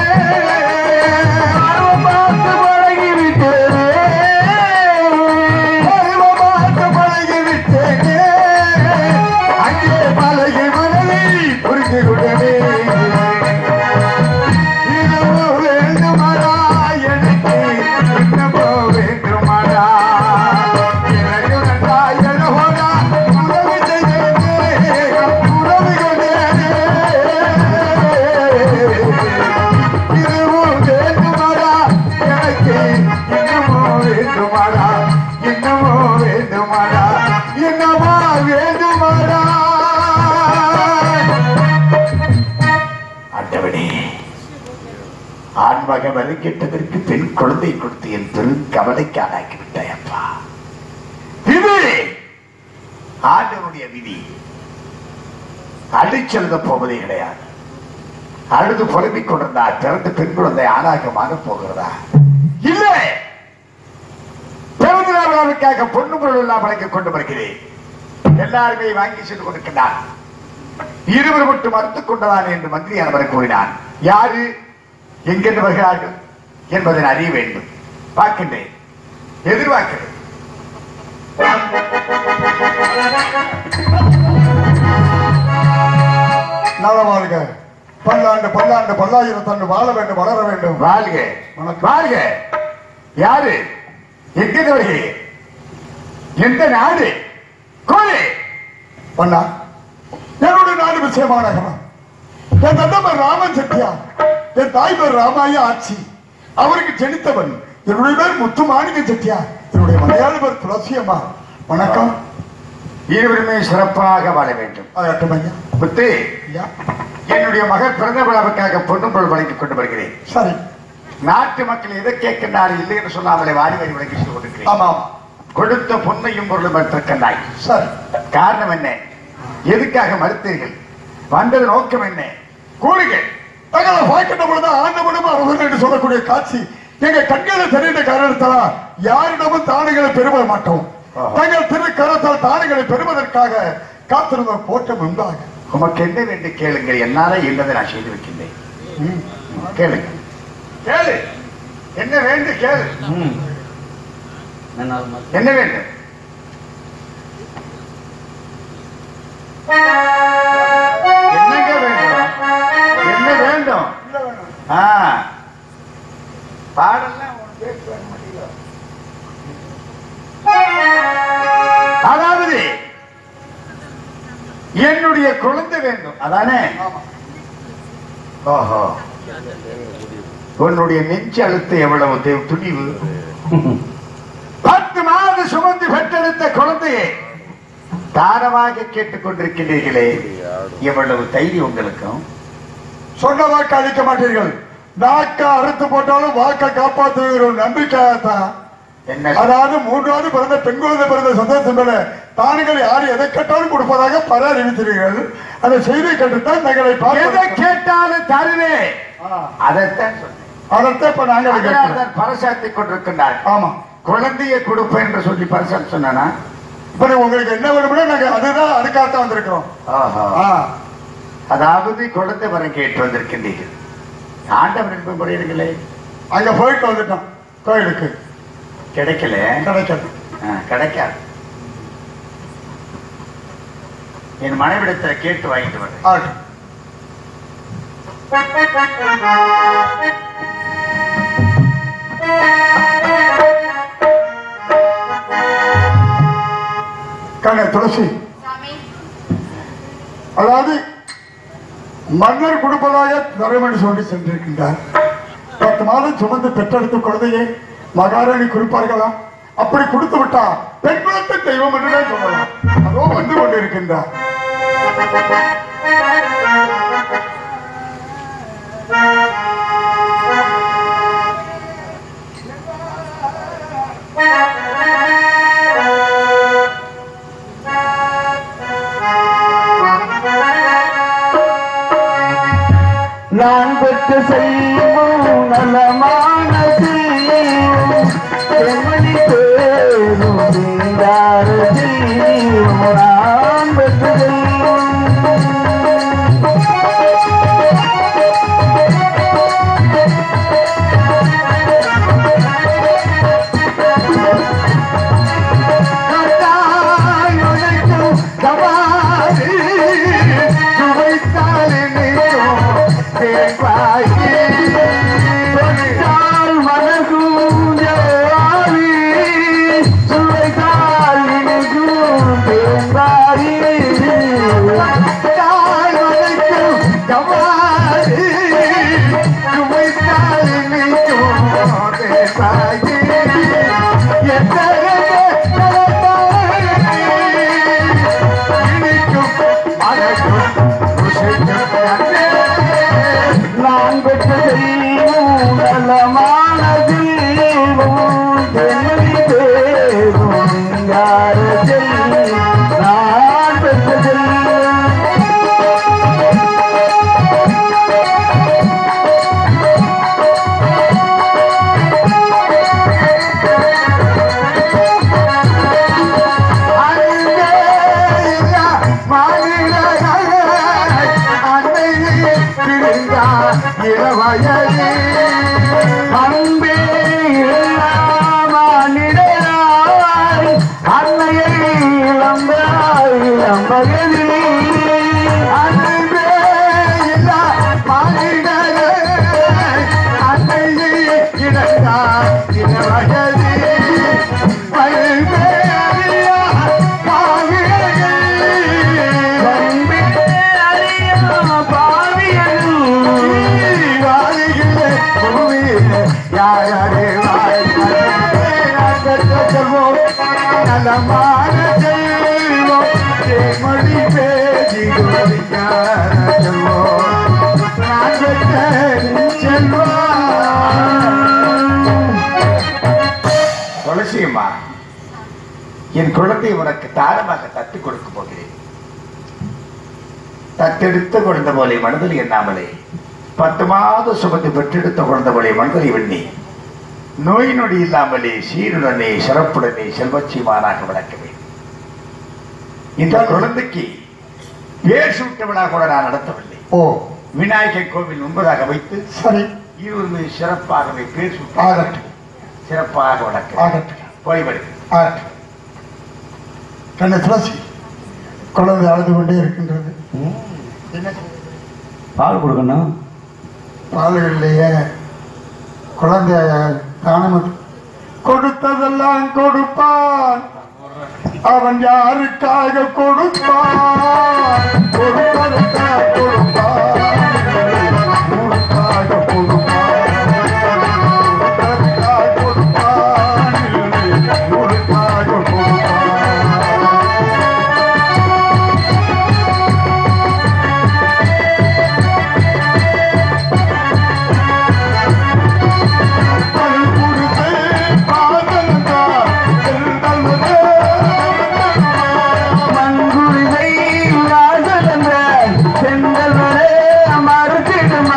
பருவமாற்று பழகிவிட்டேனே. பருவமாற்று பழகிவிட்டேனே. அங்கே பழகி மனதை புரிந்து கொண்டனே. இதுவும் வேண்டுமடா ஆண் மக வலுக்கிட்டதற்கு பெண் குழந்தை கொடுத்து என் பெரும் கவலைக்கு ஆளாக்கி விட்டாய் அப்பா விதி ஆண்டவனுடைய விதி அடிச்செழுத போவதே கிடையாது அழுது புலம்பிக் கொண்டிருந்தா பிறந்த பெண் குழந்தை ஆணாக மாறப் போகிறதா இல்லை பிறந்த நாள் விழாவுக்காக பொண்ணு பொருள் எல்லாம் வழங்கி கொண்டு வருகிறேன் எல்லாருமே வாங்கி சென்று கொடுக்கிறார் இருவர் மட்டும் மறுத்துக் கொண்டதான் என்று மந்திரியானவர் கூறினார் யாரு எங்கென்று வருகிறார்கள் என்பதை நான் அறிய வேண்டும் பார்க்கின்றேன் எதிர்பார்க்கிறேன் நல வாழ்க பல்லாண்டு பல்லாண்டு பல்லாயிரத்தாண்டு வாழ வேண்டும் வளர வேண்டும் வாழ்க வாழ்க யாரு எங்கிருந்து வருகிறீர் எந்த நாடு கோழி பண்ணா என்னுடைய நாடு விஷயமான என் தந்தமர் ராமன் செட்டியார் என் தாய் பேர் ராமாய ஆட்சி அவருக்கு ஜெனித்தவன் என்னுடைய பேர் முத்துமாணிக்க செட்டியார் என்னுடைய மலையாள பேர் துளசியம்மா வணக்கம் இருவருமே சிறப்பாக வாழ வேண்டும் அதட்டும் ஐயா புத்து ஐயா என்னுடைய மகன் பிறந்த விழாவுக்காக பொண்ணும் பொருள் வழங்கிக் கொண்டு வருகிறேன் சரி நாட்டு மக்கள் எதை கேட்கின்றார் இல்லை என்று சொல்லாமலே வாரி வாரி வழங்கி சென்று கொண்டிருக்கிறேன் ஆமா ஆமா. கொடுத்த பொன்னையும் பொருளும் பெற்றிருக்கின்றாய் சரி காரணம் என்ன எதுக்காக மறுத்தீர்கள் வந்தது நோக்கம் என்ன கூறுகள் தங்களை பார்க்கின்ற பொழுது ஆண்டவனும் அவர்கள் என்று சொல்லக்கூடிய காட்சி எங்க கண்களை தெரிந்த காரணத்தால் யாரிடமும் தானுகளை பெரும மாட்டோம் ஆஹா. தங்கள் திரு கரத்தால் தானுகளை பெறுவதற்காக காத்திருந்த போட்டம் உண்டாக உமக்கு என்ன வேண்டும் கேளுங்கள் என்னால என்பதை நான் செய்து வைக்கின்றேன் ம். கேளுங்க கேளு என்ன வேண்டும் கேளு என்ன வேண்டும் என்னங்க வேண்டும் என்ன வேண்டும் ஆ பாடலாம் உன் பேச்சு வர மாட்டேங்குதோ? அதாவது என்னுடைய குழந்தை வேண்டும் அதானே ஓஹோ உன்னுடைய நெஞ்சு அழுத்த எவ்வளவு தெ- துணிவு பத்து மாதம் சுமந்து பெற்றெடுத்த குழந்தையை தாரமாக கேட்டுக் கொண்டிருக்கின்றீர்களே எவ்வளவு தைரியம் உங்களுக்கும் சொன்ன வாக்கு அளிக்க மாட்டீர்கள் நாக்க அறுத்து போட்டாலும் வாக்க காப்பாற்றுகிற ஒரு நம்பிக்கையாகத்தான் என்ன அதாவது மூன்றாவது பிறந்த பெண் குழந்தை பிறந்த சந்தோஷம் மேல தானுங்கள் யார் எதை கேட்டாலும் கொடுப்பதாக பல அறிவித்தீர்கள் அந்த செய்தியை கேட்டுத்தான் தங்களை எதை பார்க்க கேட்டாலும் தருவேன் அதைத்தான் சொன்னேன் அதைத்தான் இப்ப நாங்கள் கேட்கிறோம் அதனால்தான் பரசாத்தி கொண்டிருக்கின்றார் ஆமா குழந்தையை கொடுப்பேன் என்று சொல்லி பரசாத் சொன்னானா இப்ப நீ உங்களுக்கு என்ன வேணும்னா நாங்க அதுதான் அதுக்காகத்தான் வந்திருக்கிறோம் ஆஹா. ஆ, அதாவது குழந்தை வரம் கேட்டு வந்திருக்கின்றீர்கள் ஆண்டவர் என்பது முறையிடுங்களே அங்க போயிட்டு வந்துட்டோம் கோயிலுக்கு கிடைக்கல கிடைக்கல ஆ, கிடைக்காது என் மனைவிடத்துல கேட்டு வாங்கிட்டு வரேன் ஆகட்டும். கண்ணே துளசி சாமி அதாவது மன்னர் கொடுப்பதாக தரும் என்று சொல்லி சென்றிருக்கின்றார் பத்து மாதம் சுமந்து பெற்றெடுத்த குழந்தையை மகாராணி கொடுப்பார்களாம் அப்படி கொடுத்து விட்டா பெண் குலத்தை தெய்வம் என்றுதான் சொல்லலாம் அதோ வந்து கொண்டிருக்கின்றார் நான் பெற்ற செல்வம் நலமான செல்வம் செம்மணி பேரும் தீண்டார செல்வம் நான் பெற்ற செல்வம் கட்டாயுனைக்கும் கவாரி சுவைத்தால் நினைக்கும் தேவாயி தொட்டால் நலமான செல்வம் தென்மொழி பேரும் யார செல்வம் நான் பெற்ற செல்வம் அன்பே இல்லாமனிடையாய் அன்னையை இளந்தாய் இளம்பகலில் அன்பே இல்லா மானிடராய் அன்னையை இழந்தாய் இளவகலில் பல்வே அறியா பாவியர்கள் பல்வே அறியா பாவியர்கள் வாழுகிற பூமியிலே யாரே வாழ்வோம் நலமான செல்வோம் தேமொழி பேசி செல்வோம் நான் பெற்ற செல்வோம் துளசியம்மா என் குழந்தை உனக்கு தாரமாக தத்துக் கொடுக்க போகிறேன் தத்தெடுத்த குழந்தை போலே மனதில் எண்ணாமலே பத்து மாத சுமந்து பெற்றெடுத்த குழந்தை போலே மனதில் எண்ணி நோய் நொடி இல்லாமலே சீருடனே சிறப்புடனே செல்வச்சிமானாக விளக்கவே இந்த குழந்தைக்கு பேர் சூட்ட விழா கூட நான் நடத்தவில்லை ஓ விநாயகர் கோவில் முன்பதாக வைத்து சரி இருவர் சிறப்பாகவே பேர் சூட்ட ஆகட்டும் சிறப்பாக வளர்க்க ஆகட்டும் போய்விடு ஆகட்டும் கண்ண துளசி குழந்தை அழுது கொண்டே இருக்கின்றது பால் கொடுக்கணும் பால்கள்லையே குழந்தை தானம் கொடுத்ததெல்லாம் கொடுப்பான் அவன் யாருக்காக கொடுப்பான் கொடுத்ததற்காக கொடுப்பான் உனக்காக கொடுப்பான் கொடுத்ததற்காக கொடுப்பான் உனக்காக கொடுப்பான் மங்குரிதை ராஜதந்திர செங்கல் வரை மறுத்திடுமா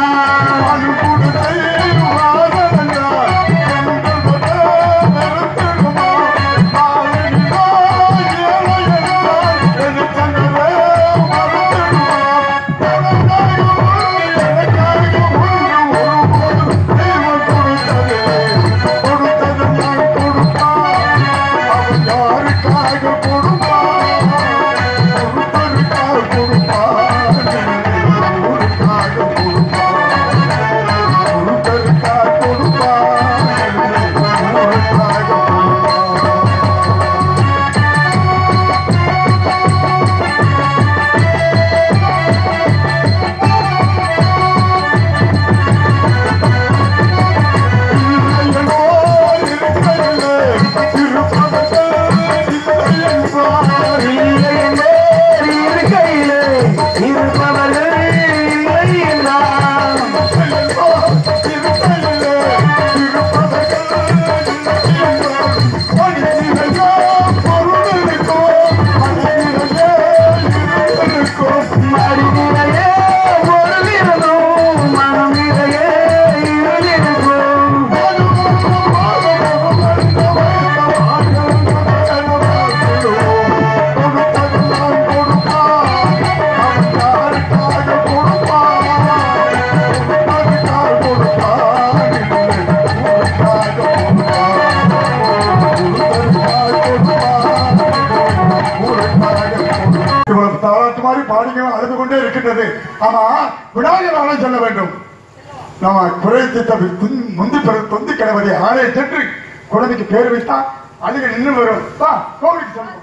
இல்லை என்றே இருக்கையிலே இருப்பவர்கள் இல்லை என்றான் மடிநிலையே பொருளிருந்தும் மனநிலையே இருளிருக்கும் இவ்வளவு தாளாட்டு மாதிரி பாடிகள் அழுது கொண்டே இருக்கின்றது ஆமா விநாயகர் ஆணை சொல்ல வேண்டும் நாம குறைத்த முந்தி பெற தொந்தி கிடவதை ஆணை சென்று குழந்தைக்கு பேர் வைத்தா அழுக நின்று வரும் வா கோவிலுக்கு சொல்லுவோம்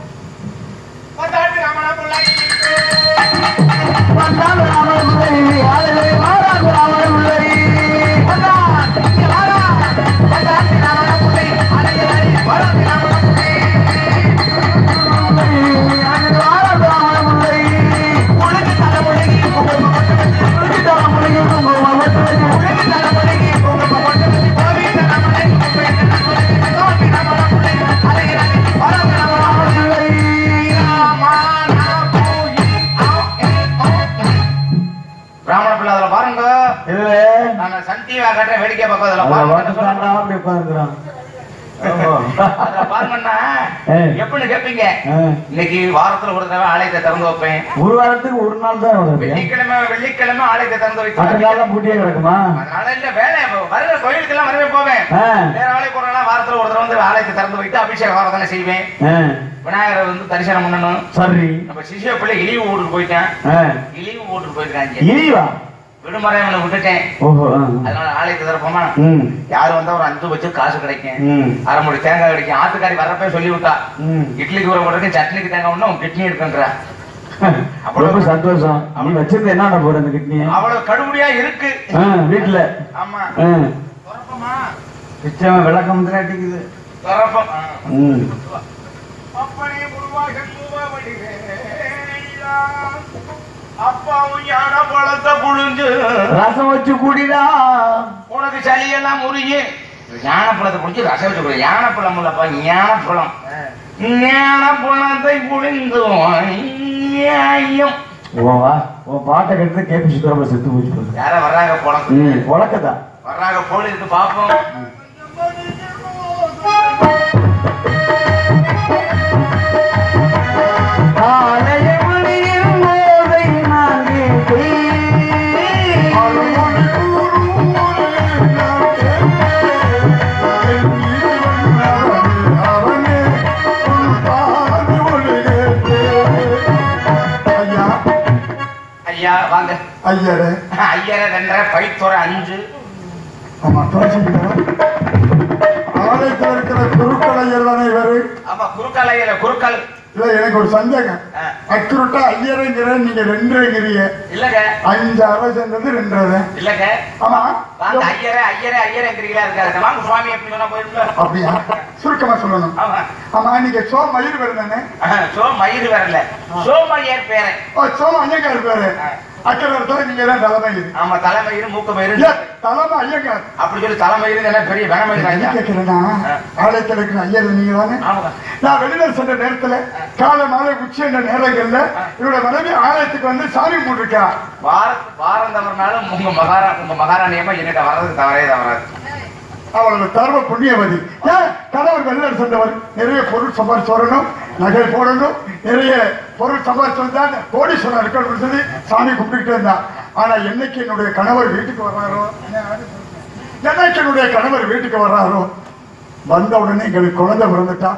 வந்தால் ராமன் பிள்ளை ஆளலே வாராது ராமன் பிள்ளை வந்தான் இங்க வாரா வந்தான் ராமன் பிள்ளை அலையே வாராது ராமன் பிள்ளை அங்கே வாராது ராமன் பிள்ளை உனக்கு தலைமுறைக்கு உனக்கு தலைமுறைக்கு உனக்கு தலைமுறைக்கு கட்டுறேன் வேடிக்கை பார்க்க அதில் அதை பாருங்க வாட்டு என்ன சொல்றேன். தாண்டா அப்படி உட்காந்துக்கிறான் ஓஹோ. அதுல பாருங்கண்ணா ஏய். எப்படின்னு கேட்பீங்க ஆ. இன்னைக்கு வாரத்துல ஒரு தடவை ஆலயத்தை திறந்து வைப்பேன் ஒரு வாரத்துக்கு ஒரு நாள் தான் வருது வெள்ளிக்கிழமை வெள்ளிக்கிழமை ஆலயத்தை திறந்து மற்ற வைக்கிறேன் நாள்லாம் பூட்டியே கிடக்குமா அதனால இல்ல வேலை வர்ற கோயிலுக்கெல்லாம் வரவே போவேன் ஆ. வேற ஆலயம் போறேன்னா வாரத்துல ஒரு தடவை வந்து ஆலயத்தை திறந்து வைத்து அபிஷேகம் ஆராதனை செய்வேன் ஆ, விநாயகரை வந்து தரிசனம் பண்ணணும் சரி நம்ம சிசிய பிள்ளை இழிவு வீட்டுக்கு போயிட்டேன் ஆ. இழிவு வீட்டுக்கு போயிருக்காங்க இனிவா விடுமுறை அவனை விட்டுட்டேன் ஓஹோ ஆ. அதனால ஆலயத்தை திறப்போமா ம் யாரு வந்தா ஒரு அஞ்சு வச்சு காசு கிடைக்கும் ம் அரை மூடி தேங்காய் கிடைக்கும் ஆத்துக்காரி வரப்பே சொல்லி விட்டா ம் இட்லிக்கு ஊற போட்டு சட்னிக்கு தேங்காய் ஒண்ணு உன் கிட்னி இருக்குங்கிறா ரொம்ப சந்தோஷம் நீ வச்சிருந்த என்ன போற அந்த கிட்னி அவ்வளவு கடுபடியா இருக்கு ஆ, வீட்டுல ஆமா ஆ. திறப்போமா? பிச்சவன் விளக்கம் திராட்டிக்குது திறப்போம் ஆ. ம் அப்பனே உருவாக மூவடிவேலா. அப்பாவும் யானை பழத்தை புழிஞ்சு ரசம் வச்சு கூடிடா உனக்கு சளியெல்லாம் முறிஞ்சு ஞானப்பழத்தை புடிச்சு ரசம் வச்சு கொடு ஞானப்பழம் இல்லப்பா ஞானப்பழம் ஞானப்பழத்தை புழிந்து நியாயம் ஓ வா உன் பாட்டை கெடுத்து கேபி சுத்தரமா செத்து போச்சு போகுது. யார வர்றாங்க பழம் ம் உலக்கதான் வர்றாங்க போல இருக்கு பாப்போம் காலைய மணியின் போதை நான் கேட்டேன். ஐயா வாங்க ஐயரே ஐயரை ரெண்டரை பைத்துறை அஞ்சு ஆமா துளசிக்கிறேன் ஆலயத்தில் இருக்கிற குருக்கள் ஐயர் தானே இவரு ஆமா குறுக்கால் ஐயர குறுக்கால் இல்ல எனக்கு ஒரு சந்தேகம் ஆ. அக்குருட்டா ஐயரைங்கிற நீங்க ரெண்டுங்கிறீங்க இல்லங்க அஞ்சு அரை சேர்ந்தது ரெண்டரை இல்லங்க ஆமா வாங்க ஐயரே ஐயரே ஐயரேங்கிறீங்களா இருக்காரு வாங்க சுவாமி எப்படி சொன்னா போயிருந்தோம் அப்படியா சுருக்கமா சொல்லணும் ஆமா ஆமா நீங்க சோ மயிர் பேர் தானே சோ மயிர் வரல சோமயர் பேரன் ஓ சோம ஐயங்கார் பேரு அக்கறை இடத்துல நீங்க தான் தலைமை இது ஆமா தலைமயிறு மூக்க மயிறு இல்ல, தலைமை ஐயங்கார் அப்படி சொல்லி தலைமயிறு என்ன பெரிய கனமயிறு என்ன ஐயா கேட்கிறேன்னா ஆலயத்தில் இருக்கிற ஐயர் நீங்க தானே ஆமாங்க நான் வெளியில சென்ற நேரத்துல காலை மாலை உச்சி என்ற நேரங்கள்ல இவரோட மனைவி ஆலயத்துக்கு வந்து சாமி போட்டிருக்கா வார வாரம் தவறினாலும் உங்க மகாரா உங்க மகாராணியமா என்கிட்ட வர்றது தவறே தவறாது அவளோட தர்ம புண்ணியவதி ஏன் கணவர் வெளிநாடு சென்றவர் நிறைய பொருள் சம்பாதிச்சு வரணும் நகை போடணும் நிறைய பொருள் சம்பாதிச்சு வந்தா கோடீஸ்வரன் இருக்கணும்னு சொல்லி சாமி கும்பிட்டுக்கிட்டே இருந்தான் ஆனா என்னைக்கு என்னுடைய கணவர் வீட்டுக்கு வர்றாரோ என்னைக்கு என்னுடைய கணவர் வீட்டுக்கு வர்றாரோ வந்த உடனே எங்களுக்கு குழந்தை பிறந்துட்டா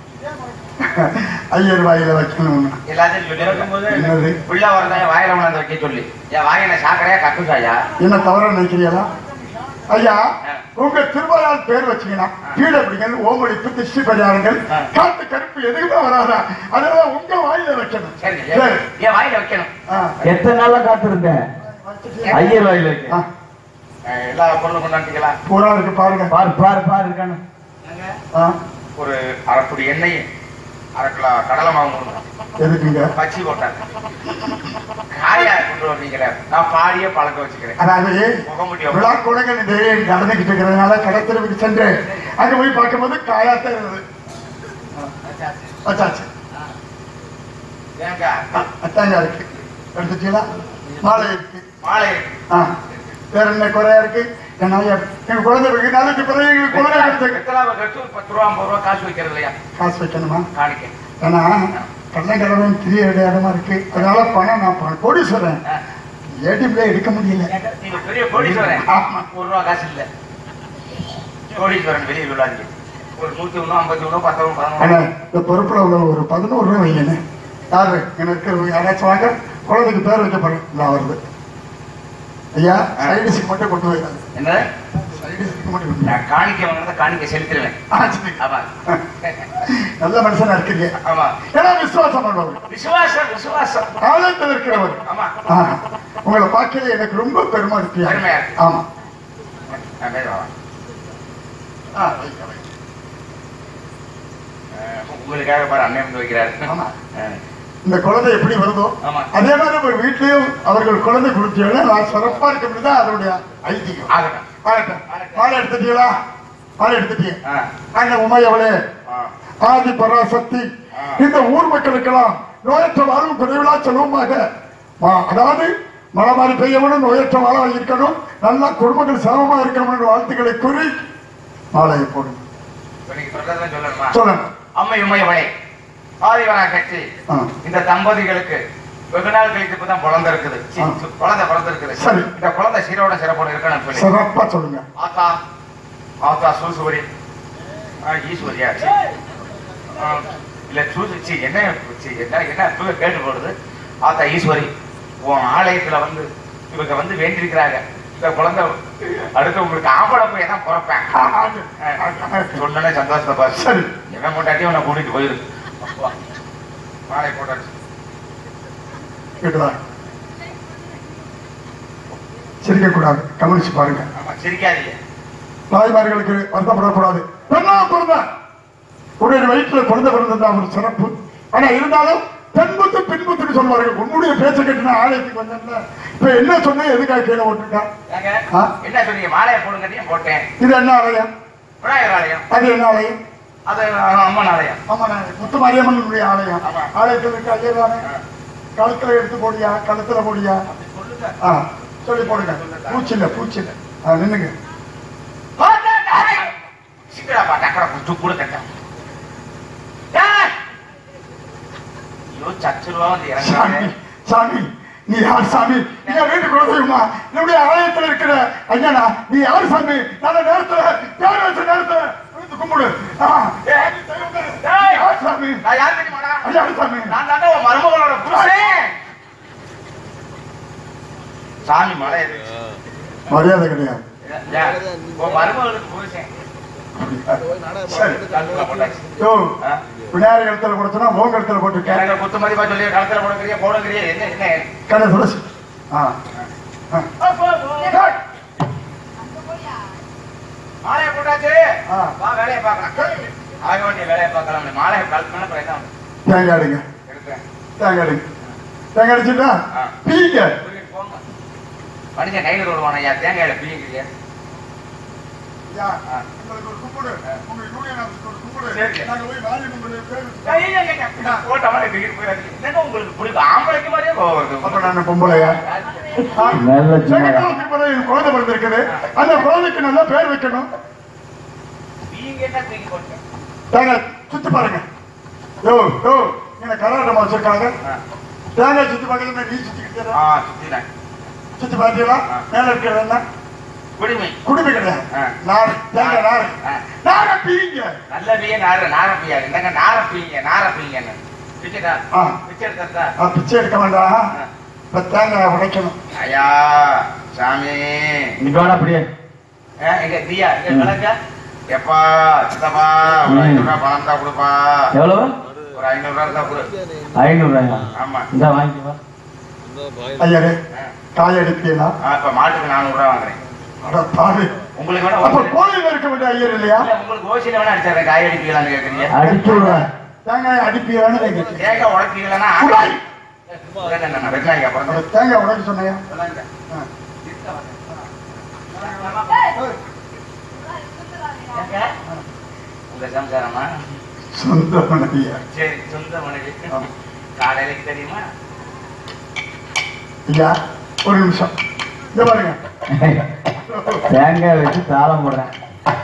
ஐயர் வாயில வைக்கணும் எல்லாத்தையும் சொல்லி இருக்கும்போது என்னது? உள்ள வரதான் வாயில உணர்ந்து வைக்க சொல்லி என் வாயில சாக்கடையா கக்குசாயா என்ன தவற நினைக்கிறீங்களா ஐயா உங்க திருவாயால் பேர் வச்சீங்கன்னா பீடபிடிகள் ஓமடிப்பு திருஷ்டி பரிகாரங்கள் காட்டு கருப்பு எதுவுமே வராதா அதனால உங்க வாயில வைக்கணும் சரி சரி என் வாயில வைக்கணும் ஆ, எத்தனை நாளா காத்திருந்தேன் ஐயர் வாயில ஆ, இருக்கு அஹ் எல்லா பொருளும் கொண்டாட்டிங்களா பூரா இருக்கு பாருங்க பாரு பாரு பாரு இருக்கானு ஆ, ஒரு அரைப்படி எண்ணெய் அரை கிலோ கடலை மாவு கொடுக்கணும் எதுக்குங்க பச்சி போட்டாங்க காயா கொண்டு வர்றீங்களே நான் பாடியே பழக்க வச்சுக்கிறேன் அதாவது முகமுடியும் விழா கூடங்கள் இந்த ஏரியா நடந்துகிட்டு இருக்கிறதுனால கடத்தலுக்கு சென்று அங்க போய் பார்க்கும்போது காயாத்தான் இருந்தது வச்சாச்சு ஏங்க அத்தாங்க இருக்கு எடுத்துட்டீங்களா மாலை இருக்கு மாலை இருக்கு ஆ, வேற என்ன குறையா இருக்கு ஏன்னா என் எங்க குழந்தை வெகு நாளைக்கு பிறகு எங்க குழந்தை எடுத்து வெத்தலாவை கட்டு ஒரு பத்து ரூபா ஐம்பது ரூபா காசு வைக்கிறது இல்லையா காசு வைக்கணுமா காணிக்க ஏன்னா கள்ளக்கிழவன் பெரிய இடமா இருக்கு அதனால பணம் நான் பணம் கோடீஸ்வரன் ஏடிஎம்ல எடுக்க முடியல நீங்க பெரிய கோடீஸ்வரன் ஆமா. ஒரு ரூபா காசு இல்ல கோடீஸ்வரன் வெளியே விழாங்க ஒரு நூத்தி ஒண்ணு ஐம்பத்தி ஒண்ணு பத்து ஒண்ணு ஆனா பதினொன்று இந்த பொறுப்புல உள்ள ஒரு பதினோரு ரூபாய் வைங்கண்ணே யாரு எனக்கு யாராச்சும் வாங்க குழந்தைக்கு பேர் வைக்க போறேன் நான் வருது ஐயா சைடிஸுக்கு மட்டும் கொண்டு போயிடாது என்ன சைடிஸுக்கு மட்டும் கொண்டு போய். நான் காணிக்க வாங்கினத காணிக்க செலுத்திடுவேன் ஆ, சரி. ஆமா நல்ல மனுஷனா இருக்கிறீங்க ஆமா ஏன்னா விசுவாசம் பண்ணுவாங்க விசுவாசம் விசுவாசம் ஆலயத்தில் இருக்கிறவர் ஆமா ஆ, உங்களை பார்க்கல எனக்கு ரொம்ப பெருமை இருக்கியா பெருமையா இருக்கு. ஆமா நான் பேசுறேன். ஆ, வைங்க, வைங்க. அஹ் உங்களுக்காக பாரு அண்ணன் வந்து வைக்கிறாரு ஆமா. அஹ் இந்த குழந்தை எப்படி வருதோ ஆமா. அதே மாதிரி நம்ம வீட்லயும் அவர்கள் குழந்தை கொடுத்தீங்கன்னா நான் சிறப்பா இருக்கிறது தான் அதனுடைய ஐதீகம் ஆகட்டும் ஆகட்டும். மாலை எடுத்துட்டீங்களா மாலை எடுத்துட்டீங்க ஆ. அந்த உமையவளே ஆ. ஆதி பராசக்தி இந்த ஊர் மக்களுக்கெல்லாம் நோயற்ற வாழ்வு குறைவிலா செலவுமாக மா- அதாவது மழை மாதிரி பெய்யணும் நோயற்ற மழை இருக்கணும் நல்லா குடும்பங்கள் சமமா இருக்கணும் என்ற வாழ்த்துக்களை கூறி மாலையை போடுங்க இப்ப நீங்க சொல்றதுதான் சொல்லணுமா சொல்லுங்க அம்மை உமையவளே ஆதிவரா கட்சி ஆ. இந்த தம்பதிகளுக்கு வெகு நாள் கழித்து இப்பதான் குழந்தை இருக்குது சி, ஆ. குழந்தை பிறந்து இருக்குது சரி. இந்த குழந்தை சீரோட சிறப்போட இருக்கணும்னு சொல்லி சிறப்பா சொல்லுங்க ஆத்தா ஆத்தா சூசுவரி ஆ, ஈஸ்வரியா சி. ஆ, இல்ல சூசு சி, என்ன சி, என்ன என்ன தூய கேட்டு போடுது ஆத்தா ஈஸ்வரி உன் ஆலயத்துல வந்து இவங்க வந்து வேண்டியிருக்கிறாங்க இந்த குழந்தை அடுத்து உங்களுக்கு ஆம்பளை போய் தான் பிறப்பேன் சொன்னே சந்தோஷத்தை பாரு சரி. எவன் கொண்டாட்டி உன்னை கூட்டிட்டு போயிரு அப்பா, மாலை போட்டாச்சு கேட்டுதா சிரிக்க கூடாது கவனிச்சு பாருங்க ஆமா சிரிக்காதீங்க தாய்மார்களுக்கு வருத்தப்படக்கூடாது பெண்ணா பிறந்த உன்னுடைய வயிற்றுல குழந்தை பிறந்தது ஒரு சிறப்பு ஆனா இருந்தாலும் தென்புத்து பின்புத்துன்னு சொல்லுவார்கள் உன்னுடைய பேச்சை கேட்டு ஆலயத்துக்கு வந்தேன்ல இப்ப என்ன சொன்ன எதுக்காக கீழே ஓட்டுட்டா ஏங்க, ஆ? என்ன சொன்னீங்க மாலையை போடுங்கன்னு போட்டேன் இது என்ன ஆலயம் விநாயகர் ஆலயம் அது என்ன ஆலயம் அது அம்மன் ஆலயம் ஆமா நான் முத்து மாரியம்மனுடைய ஆலயம் ஆமா. ஆலயத்தில் இருக்க ஐயர் தானே கழுத்துல எடுத்து போடியா கழுத்துல போடியா சொல்லுங்க ஆ சொல்லி போடுங்க பூச்சி இல்ல பூச்சி இல்ல ஆ, நின்னுங்க சீக்கிரப்பா டக்கரை குத்து கூட கட்டேன் ஏய்! ஐயோ சச்சு ரூபா வந்து சாமி இறங்குறாங்க சாமி நீ யார் சாமி நீ வீட்டு குழந்தையுமா என்னுடைய ஆலயத்தில் இருக்கிற ஐயனா நீ யார் சாமி நல்ல நேரத்துல பேர் வச்ச நேரத்துல விழுந்து கும்பிடு ஆ, ஏய்! நீ யார் சாமி நான் யார் தெரியுமாடா ஐயா சாமி நான் தாண்டா உன் மருமகளோட புருஷன் சாமி மலை ஏறிடுச்சு. மரியாதை கிடையாது ஏன்? உன் மருமகளுக்கு புருஷன் சரி கழுத்துல போட்டாச்சு. யோ ஆ? விநாயகர் இடத்துல கொடுத்தனா உங்க இடத்துல போட்டுருக்கேன் எனக்கு குத்து மதிப்பா சொல்லி கழுத்துல போடுங்கிறிய போடுங்கிறிய என்ன என்ன கடை துளசி ஆ ஆ. ஏய், மாலையை போட்டாச்சு ஆ. வா வேலையை பார்க்கலாம் ஆக வேண்டிய வேலையை பார்க்கலாம் மாலையை கழுத்துனா அப்புறம் என்ன தேங்காய் அடிங்க எடுப்பேன் தேங்காய் அடிங்க தேங்காய் அடிச்சுட்டா ஆ. பீங்க தூக்கிட்டு போங்க. மனுஷன் கையில் விடுவான் ஐயா தேங்காயில பிடிக்கிறியா ஐயா, ஆ. உங்களுக்கு ஒரு கும்பிடு. உங்க யூனியன் ஆபீஸ்க்கு ஒரு கும்பிடு. சரி. நாங்க போய் வாரி கும்பிடு பேரு. போட்ட மாதிரி தூக்கிட்டு போயிடாதீங்க என்னங்க உங்களுக்கு பிடிக்கும் ஆம்பளைக்கு மாதிரியே கோவம் வருது அப்ப நான் பொம்பளையா ஆ? நல்ல சின்னதா. செங்கல்பட்டுக்கு பிறகு எனக்கு குழந்தை பிறந்திருக்குது. அந்த குழந்தைக்கு நல்லா பேர் வைக்கணும் நீங்க என்ன தூக்கி போட்டீங்க தேங்காய் சுத்தி பாருங்க யோ யோ என்ன கராட்டமா வச்சிருக்காங்க ஆ. தேங்காய் சுத்தி பார்க்கறது நீ சுத்திக்கிட்டு ஆ சுத்தினேன் சுத்தி பார்த்தீங்களா ஆ. மேல இருக்கிறது என்ன குடிமை குடும்பி கிடையாது ஆ. நாறு தேங்காய் நாறு ஆ. நாரை பீங்க நல்ல பிய நார நார பியா என்னங்க நார பீங்க நார பீங்க பிச்சைடா ஆ. பிச்சை எடுத்தா ஆ, பிச்சை எடுக்க வேண்டாம் இப்ப தேங்காய் உடைக்கணும் ஐயா சாமி இங்க வாடா அப்படியே ஆ, எங்க தியா எங்க விளக்க எப்பா சித்தப்பா ஒரு ம். ஐநூறு ரூபாய் பணம் தான் கொடுப்பா எவ்வளவு ஒரு ஐநூறு ரூபாய் தான் கொடு ஐநூறு ரூபாயா ஆமா இந்த வாங்கிக்கவா இந்த பாயில் ஐயரே ஆ. காய் எடுத்தீங்களா ஆ, இப்ப மாட்டுக்கு நானூறு ரூபாய் வாங்குறேன் அட பாரு உங்களுக்கு வேணா அப்ப ஒரு- கோயில்ல இருக்க வேண்டிய ஐயர் இல்லையா இல்ல, உங்களுக்கு ஓசியில வேணா அடிச்சிடுறேன் காய் அடிப்பீங்களான்னு கேக்குறீங்க அடிச்சு விடுறேன் தேங்காய் அடிப்பீரான்னு கேட்குறேன் தேங்காய் உடைப்பீங்களா உடாய். வெட்டினாங்க அப்ப அப்புறம் தேங்காய் உடைக்க சொன்னையா ஆ. உங்க சம்சாரமா சொந்த மனைவியா சரி சொந்த மனைவி காலையில தெரியுமா ஐயா ஒரு நிமிஷம் இங்க பாருங்க தேங்காய் வச்சு தாளம் போடுறேன்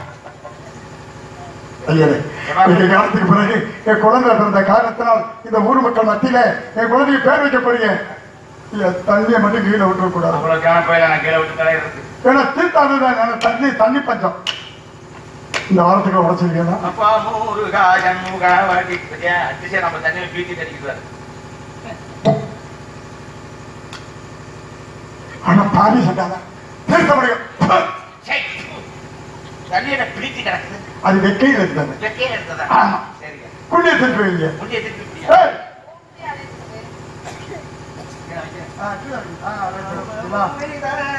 ஐயரே இந்த காலத்துக்கு பிறகு என் குழந்தை பிறந்த காரணத்தினால் இந்த ஊர் மக்கள் மத்தியில என் குழந்தைக்கு பேர் வைக்க போறீங்க ஐயா, தண்ணியை மட்டும் கீழே விட்டுற கூடாது அவ்வளவு கேன போயில நான் கீழே விட்டு தலையில இருக்கு ஏன்னா தீர்த்தாண்டு தண்ணி தண்ணி பஞ்சம் இந்த வாரத்துக்கு உடச்சிருக்கீங்களா அப்பா முருகா சண்முகா வாட்டி அடிச்சு நம்ம தண்ணியில பீட்டி அடிக்கிறாரு ஆனா பாதி சண்டாதான் தீர்த்த முடியும் தண்ணியில பிடிச்சு கிடக்குது அது வெக்கையில் இருந்தது வெக்கையில இருந்ததா ஆமா. சரிங்க குண்டியை திருப்பி வைங்க முடிய திருப்பி பிடியா. ஏய். கீழே வைக்கிறேன். ஆ, கீழே வைங்க. ஆ, ரைட்,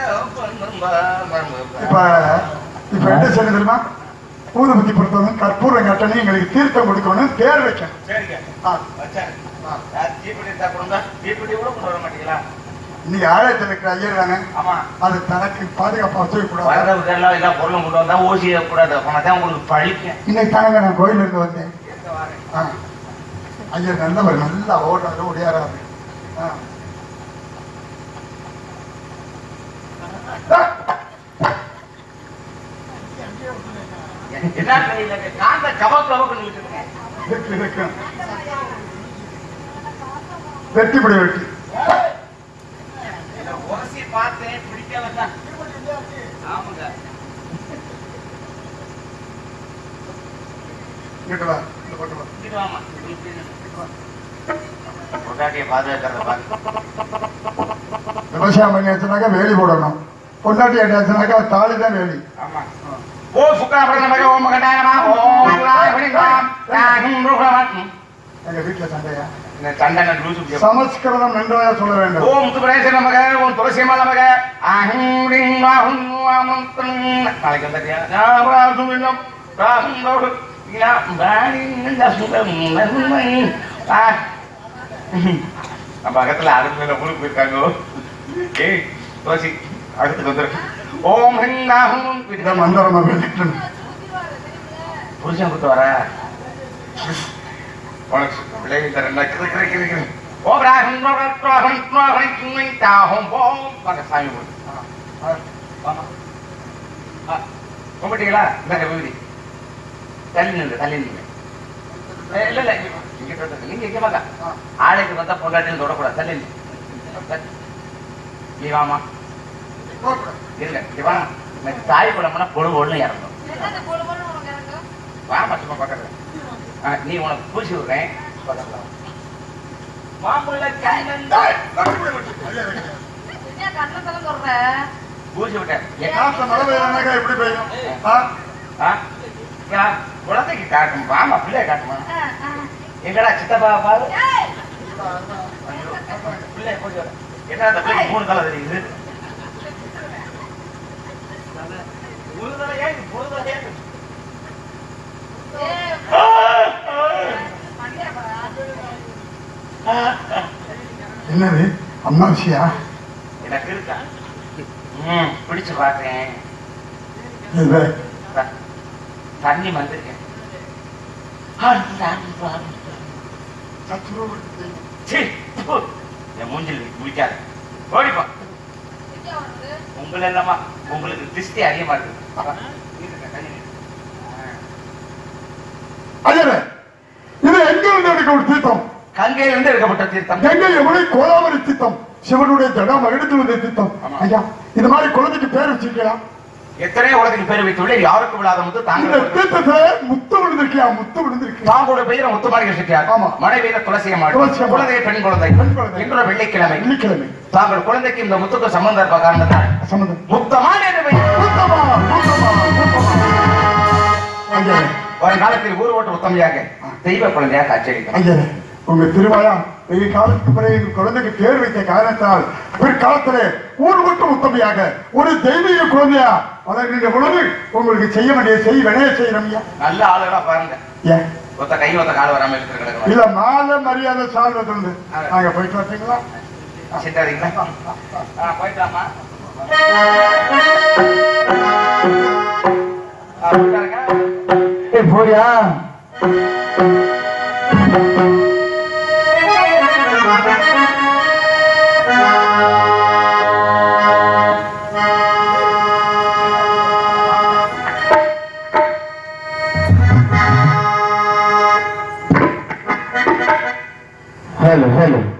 ரைட். இப்ப இப்ப என்ன செய்யணும் தெரியுமா ஊதுபத்தி பொறுத்தவரை கற்பூரம் கட்டணி எங்களுக்கு தீர்த்தம் கொடுக்கணும் பேர் வைக்கணும் சரிங்க ஆ, வச்சேன் யார் தீப்பெட்டி இருந்தா கொடுங்க தீப்பெட்டி கூட கொண்டு வர மாட்டீங்களா இன்னைக்கு ஆழத்தில் இருக்கிற ஐயர் தானே ஆமா அது தனக்கு பாதுகாப்பா வச்சுக்கூடாது வரதவுக்கு எல்லாம் எல்லா பொருளும் கொண்டு வந்தா ஊசி கூடாது அப்பதான் உங்களுக்கு பழிக்கும் இன்னைக்கு தானங்க நான் கோயில்ல இருந்து வந்தேன் எங்க வாரேன் ஆ. ஐயர் நல்லவர் நல்லா ஓடுறாரு ஓடியாராரு ஆ. என்ன தெரியல காந்த கபக் கபக்கு நிற்கிறேன் வெற்றி வெற்றி வெட்டி பிடி வெட்டி உரசி பார்த்தேன் பிடிக்கல தான் ஆமாங்க இங்கிட்டு வா, இந்த பக்கம் வா. இது ஆமா பொண்டாட்டியை பாதுகாக்கிறத பாத்து விவசாயம் பண்ணியாச்சுனாக்கா வேலி போடணும் பொண்டாட்டி ஆட்டியாச்சுனாக்கா தாலி தான் வேலி ஆமா ஓ சுக்காபிரதமக ஓம் மகண்டாயமா ஓம் ராயபடிங்காம் ராகும் ருகமம் எங்க வீட்டுல சண்டையா இந்த சண்டன லூசு சமஸ்கிருதம் நன்றாக சொல்ல வேண்டும் ஓம் சுப்ரேச நமக ஓம் துளசி நமக அஹம் ரிங் வாஹும் வாமம் தம் நாளைக்கு வந்தறியா ராமராசு இல்லம் ராகும் ரோடு யா பாணி நசுதம் நன்மை ஆ நம்ம பக்கத்துல அடுப்புல ஊருக்கு போயிருக்காங்க ஏய் துளசி அடுத்துக்கு வந்துரு ஓம் ஹிங் நாஹும் இதை மந்திரமா வெளியிட்டணும் புருஷன் கொடுத்து வர உனக்கு பிள்ளைங்க தரேன் கிரு கிரு கிரு கிரு ஓம் ராகம் ரோகம் ரோகம் ரோகம் கிண்ணை தாகும் போம் வாங்க சாமி போடு வாமா ஆ, கும்பிட்டீங்களா இந்தாங்க விபூதி தள்ளி நின்று தள்ளி நின்று ஏ, இல்ல இல்ல இங்க வா. இங்க வந்து, நீங்க இங்க வாங்க ஆளுக்கு வந்தா பொண்டாட்டின்னு தொடக்கூடாது தள்ளி நின்று நீ வாமா இல்ல இங்க வா எனக்கு தாய் குழம்புனா பொழு ஒண்ணு இறங்கும் என்னது போல போல உனக்கு இறங்கும்? வாமா சும்மா பக்கத்துல ஆ, நீ உனக்கு பூசி விடுறேன் பக்கத்துல வா. மாமுள்ள கண்ணன் என்ன கண்ணத்துல சொல்ற பூசி விட்டேன் காத்த மழை பெய்யறானாக்கா எப்படி பெய்யும் ஆ? ஆ? யா, குழந்தைக்கு காட்டும் வாமா பிள்ளைய காட்டுமா ஆ, ஆ. எங்கடா சித்தப்பா பாரு ஏய், ஐயோ, பிள்ளைய பூசி விட என்ன அந்த பிள்ளைக்கு மூணு தலை தெரியுது மூணு தலையா இது மூணு தலையா ஏய், மண்டியாப்பா. என்னது அம்மாசியா எனக்கு இருக்கா ம் பிடிச்சு பார்த்தேன் இது த- தண்ணி வந்திருக்கேன் சீ, பு. என் மூஞ்சில் குடிக்காது ஓடிப்பா எங்க வருது? உங்களை என்னமா உங்களுக்கு திருஷ்டி அதிகமா இருக்கு அப்பா, இருங்க, தண்ணி நிறுத்து. ஐயரே இது எங்கிருந்து எடுக்க ஒரு தீர்த்தம் கங்கையிலிருந்து எடுக்கப்பட்ட தீர்த்தம் கங்கை யமுனை கோதாவரி தீர்த்தம் சிவனுடைய ஜடம் மகிழ்ந்து வந்த தீர்த்தம் ஆமா. ஐயா இது மாதிரி குழந்தைக்கு பேர் வச்சிருக்கலாம் எத்தனை உலகின் பேர் வைத்துள்ள யாருக்கும் விழாத முத்து இந்த தாங்கள் தீர்த்தத்துல முத்து விழுந்திருக்கியா முத்து விழுந்திருக்கு தாங்களோட பெயரை முத்துமாரி செட்டியார் ஆமா. மனைவியில துளசியம்மா துளசியம்மா. குழந்தை பெண் குழந்தை பெண் குழந்தை. இன்று வெள்ளிக்கிழமை வெள்ளிக்கிழமை தாங்கள் குழந்தைக்கு இந்த முத்துக்கு சம்பந்தம் இருப்ப காரணத்தால் சம்மந்தம் முத்தமான என்று பெயர். முத்தமா முத்தமா முத்தமா ஐயா வருங்காலத்தில் ஊர் ஓட்டு உத்தமையாக தெய்வ குழந்தையாக காட்சியளிக்கும் ஐயா உங்க திருவாயா வெகு காலத்துக்கு பிறகு எங்க குழந்தைக்கு பேர் வைத்த காரணத்தால் பிற்காலத்திலே ஊர் மட்டும் உத்தமையாக ஒரு தெய்வீக குழந்தையா வளர்கின்ற பொழுது உங்களுக்கு செய்ய வேண்டிய செய் வினைய செய்யணும் ஐயா நல்ல ஆளுகளா பாருங்க ஏன் ஒத்த கை ஒத்த கால் வராம எடுத்து கிடக்கணும் இல்ல மாத மரியாதை சார்ந்தது உண்டு நாங்க போயிட்டு வரீங்களா சிட்டாதீங்களா ஆ, போயிட்டாமா ஆ, போயிட்டாருங்க. போயா hello hello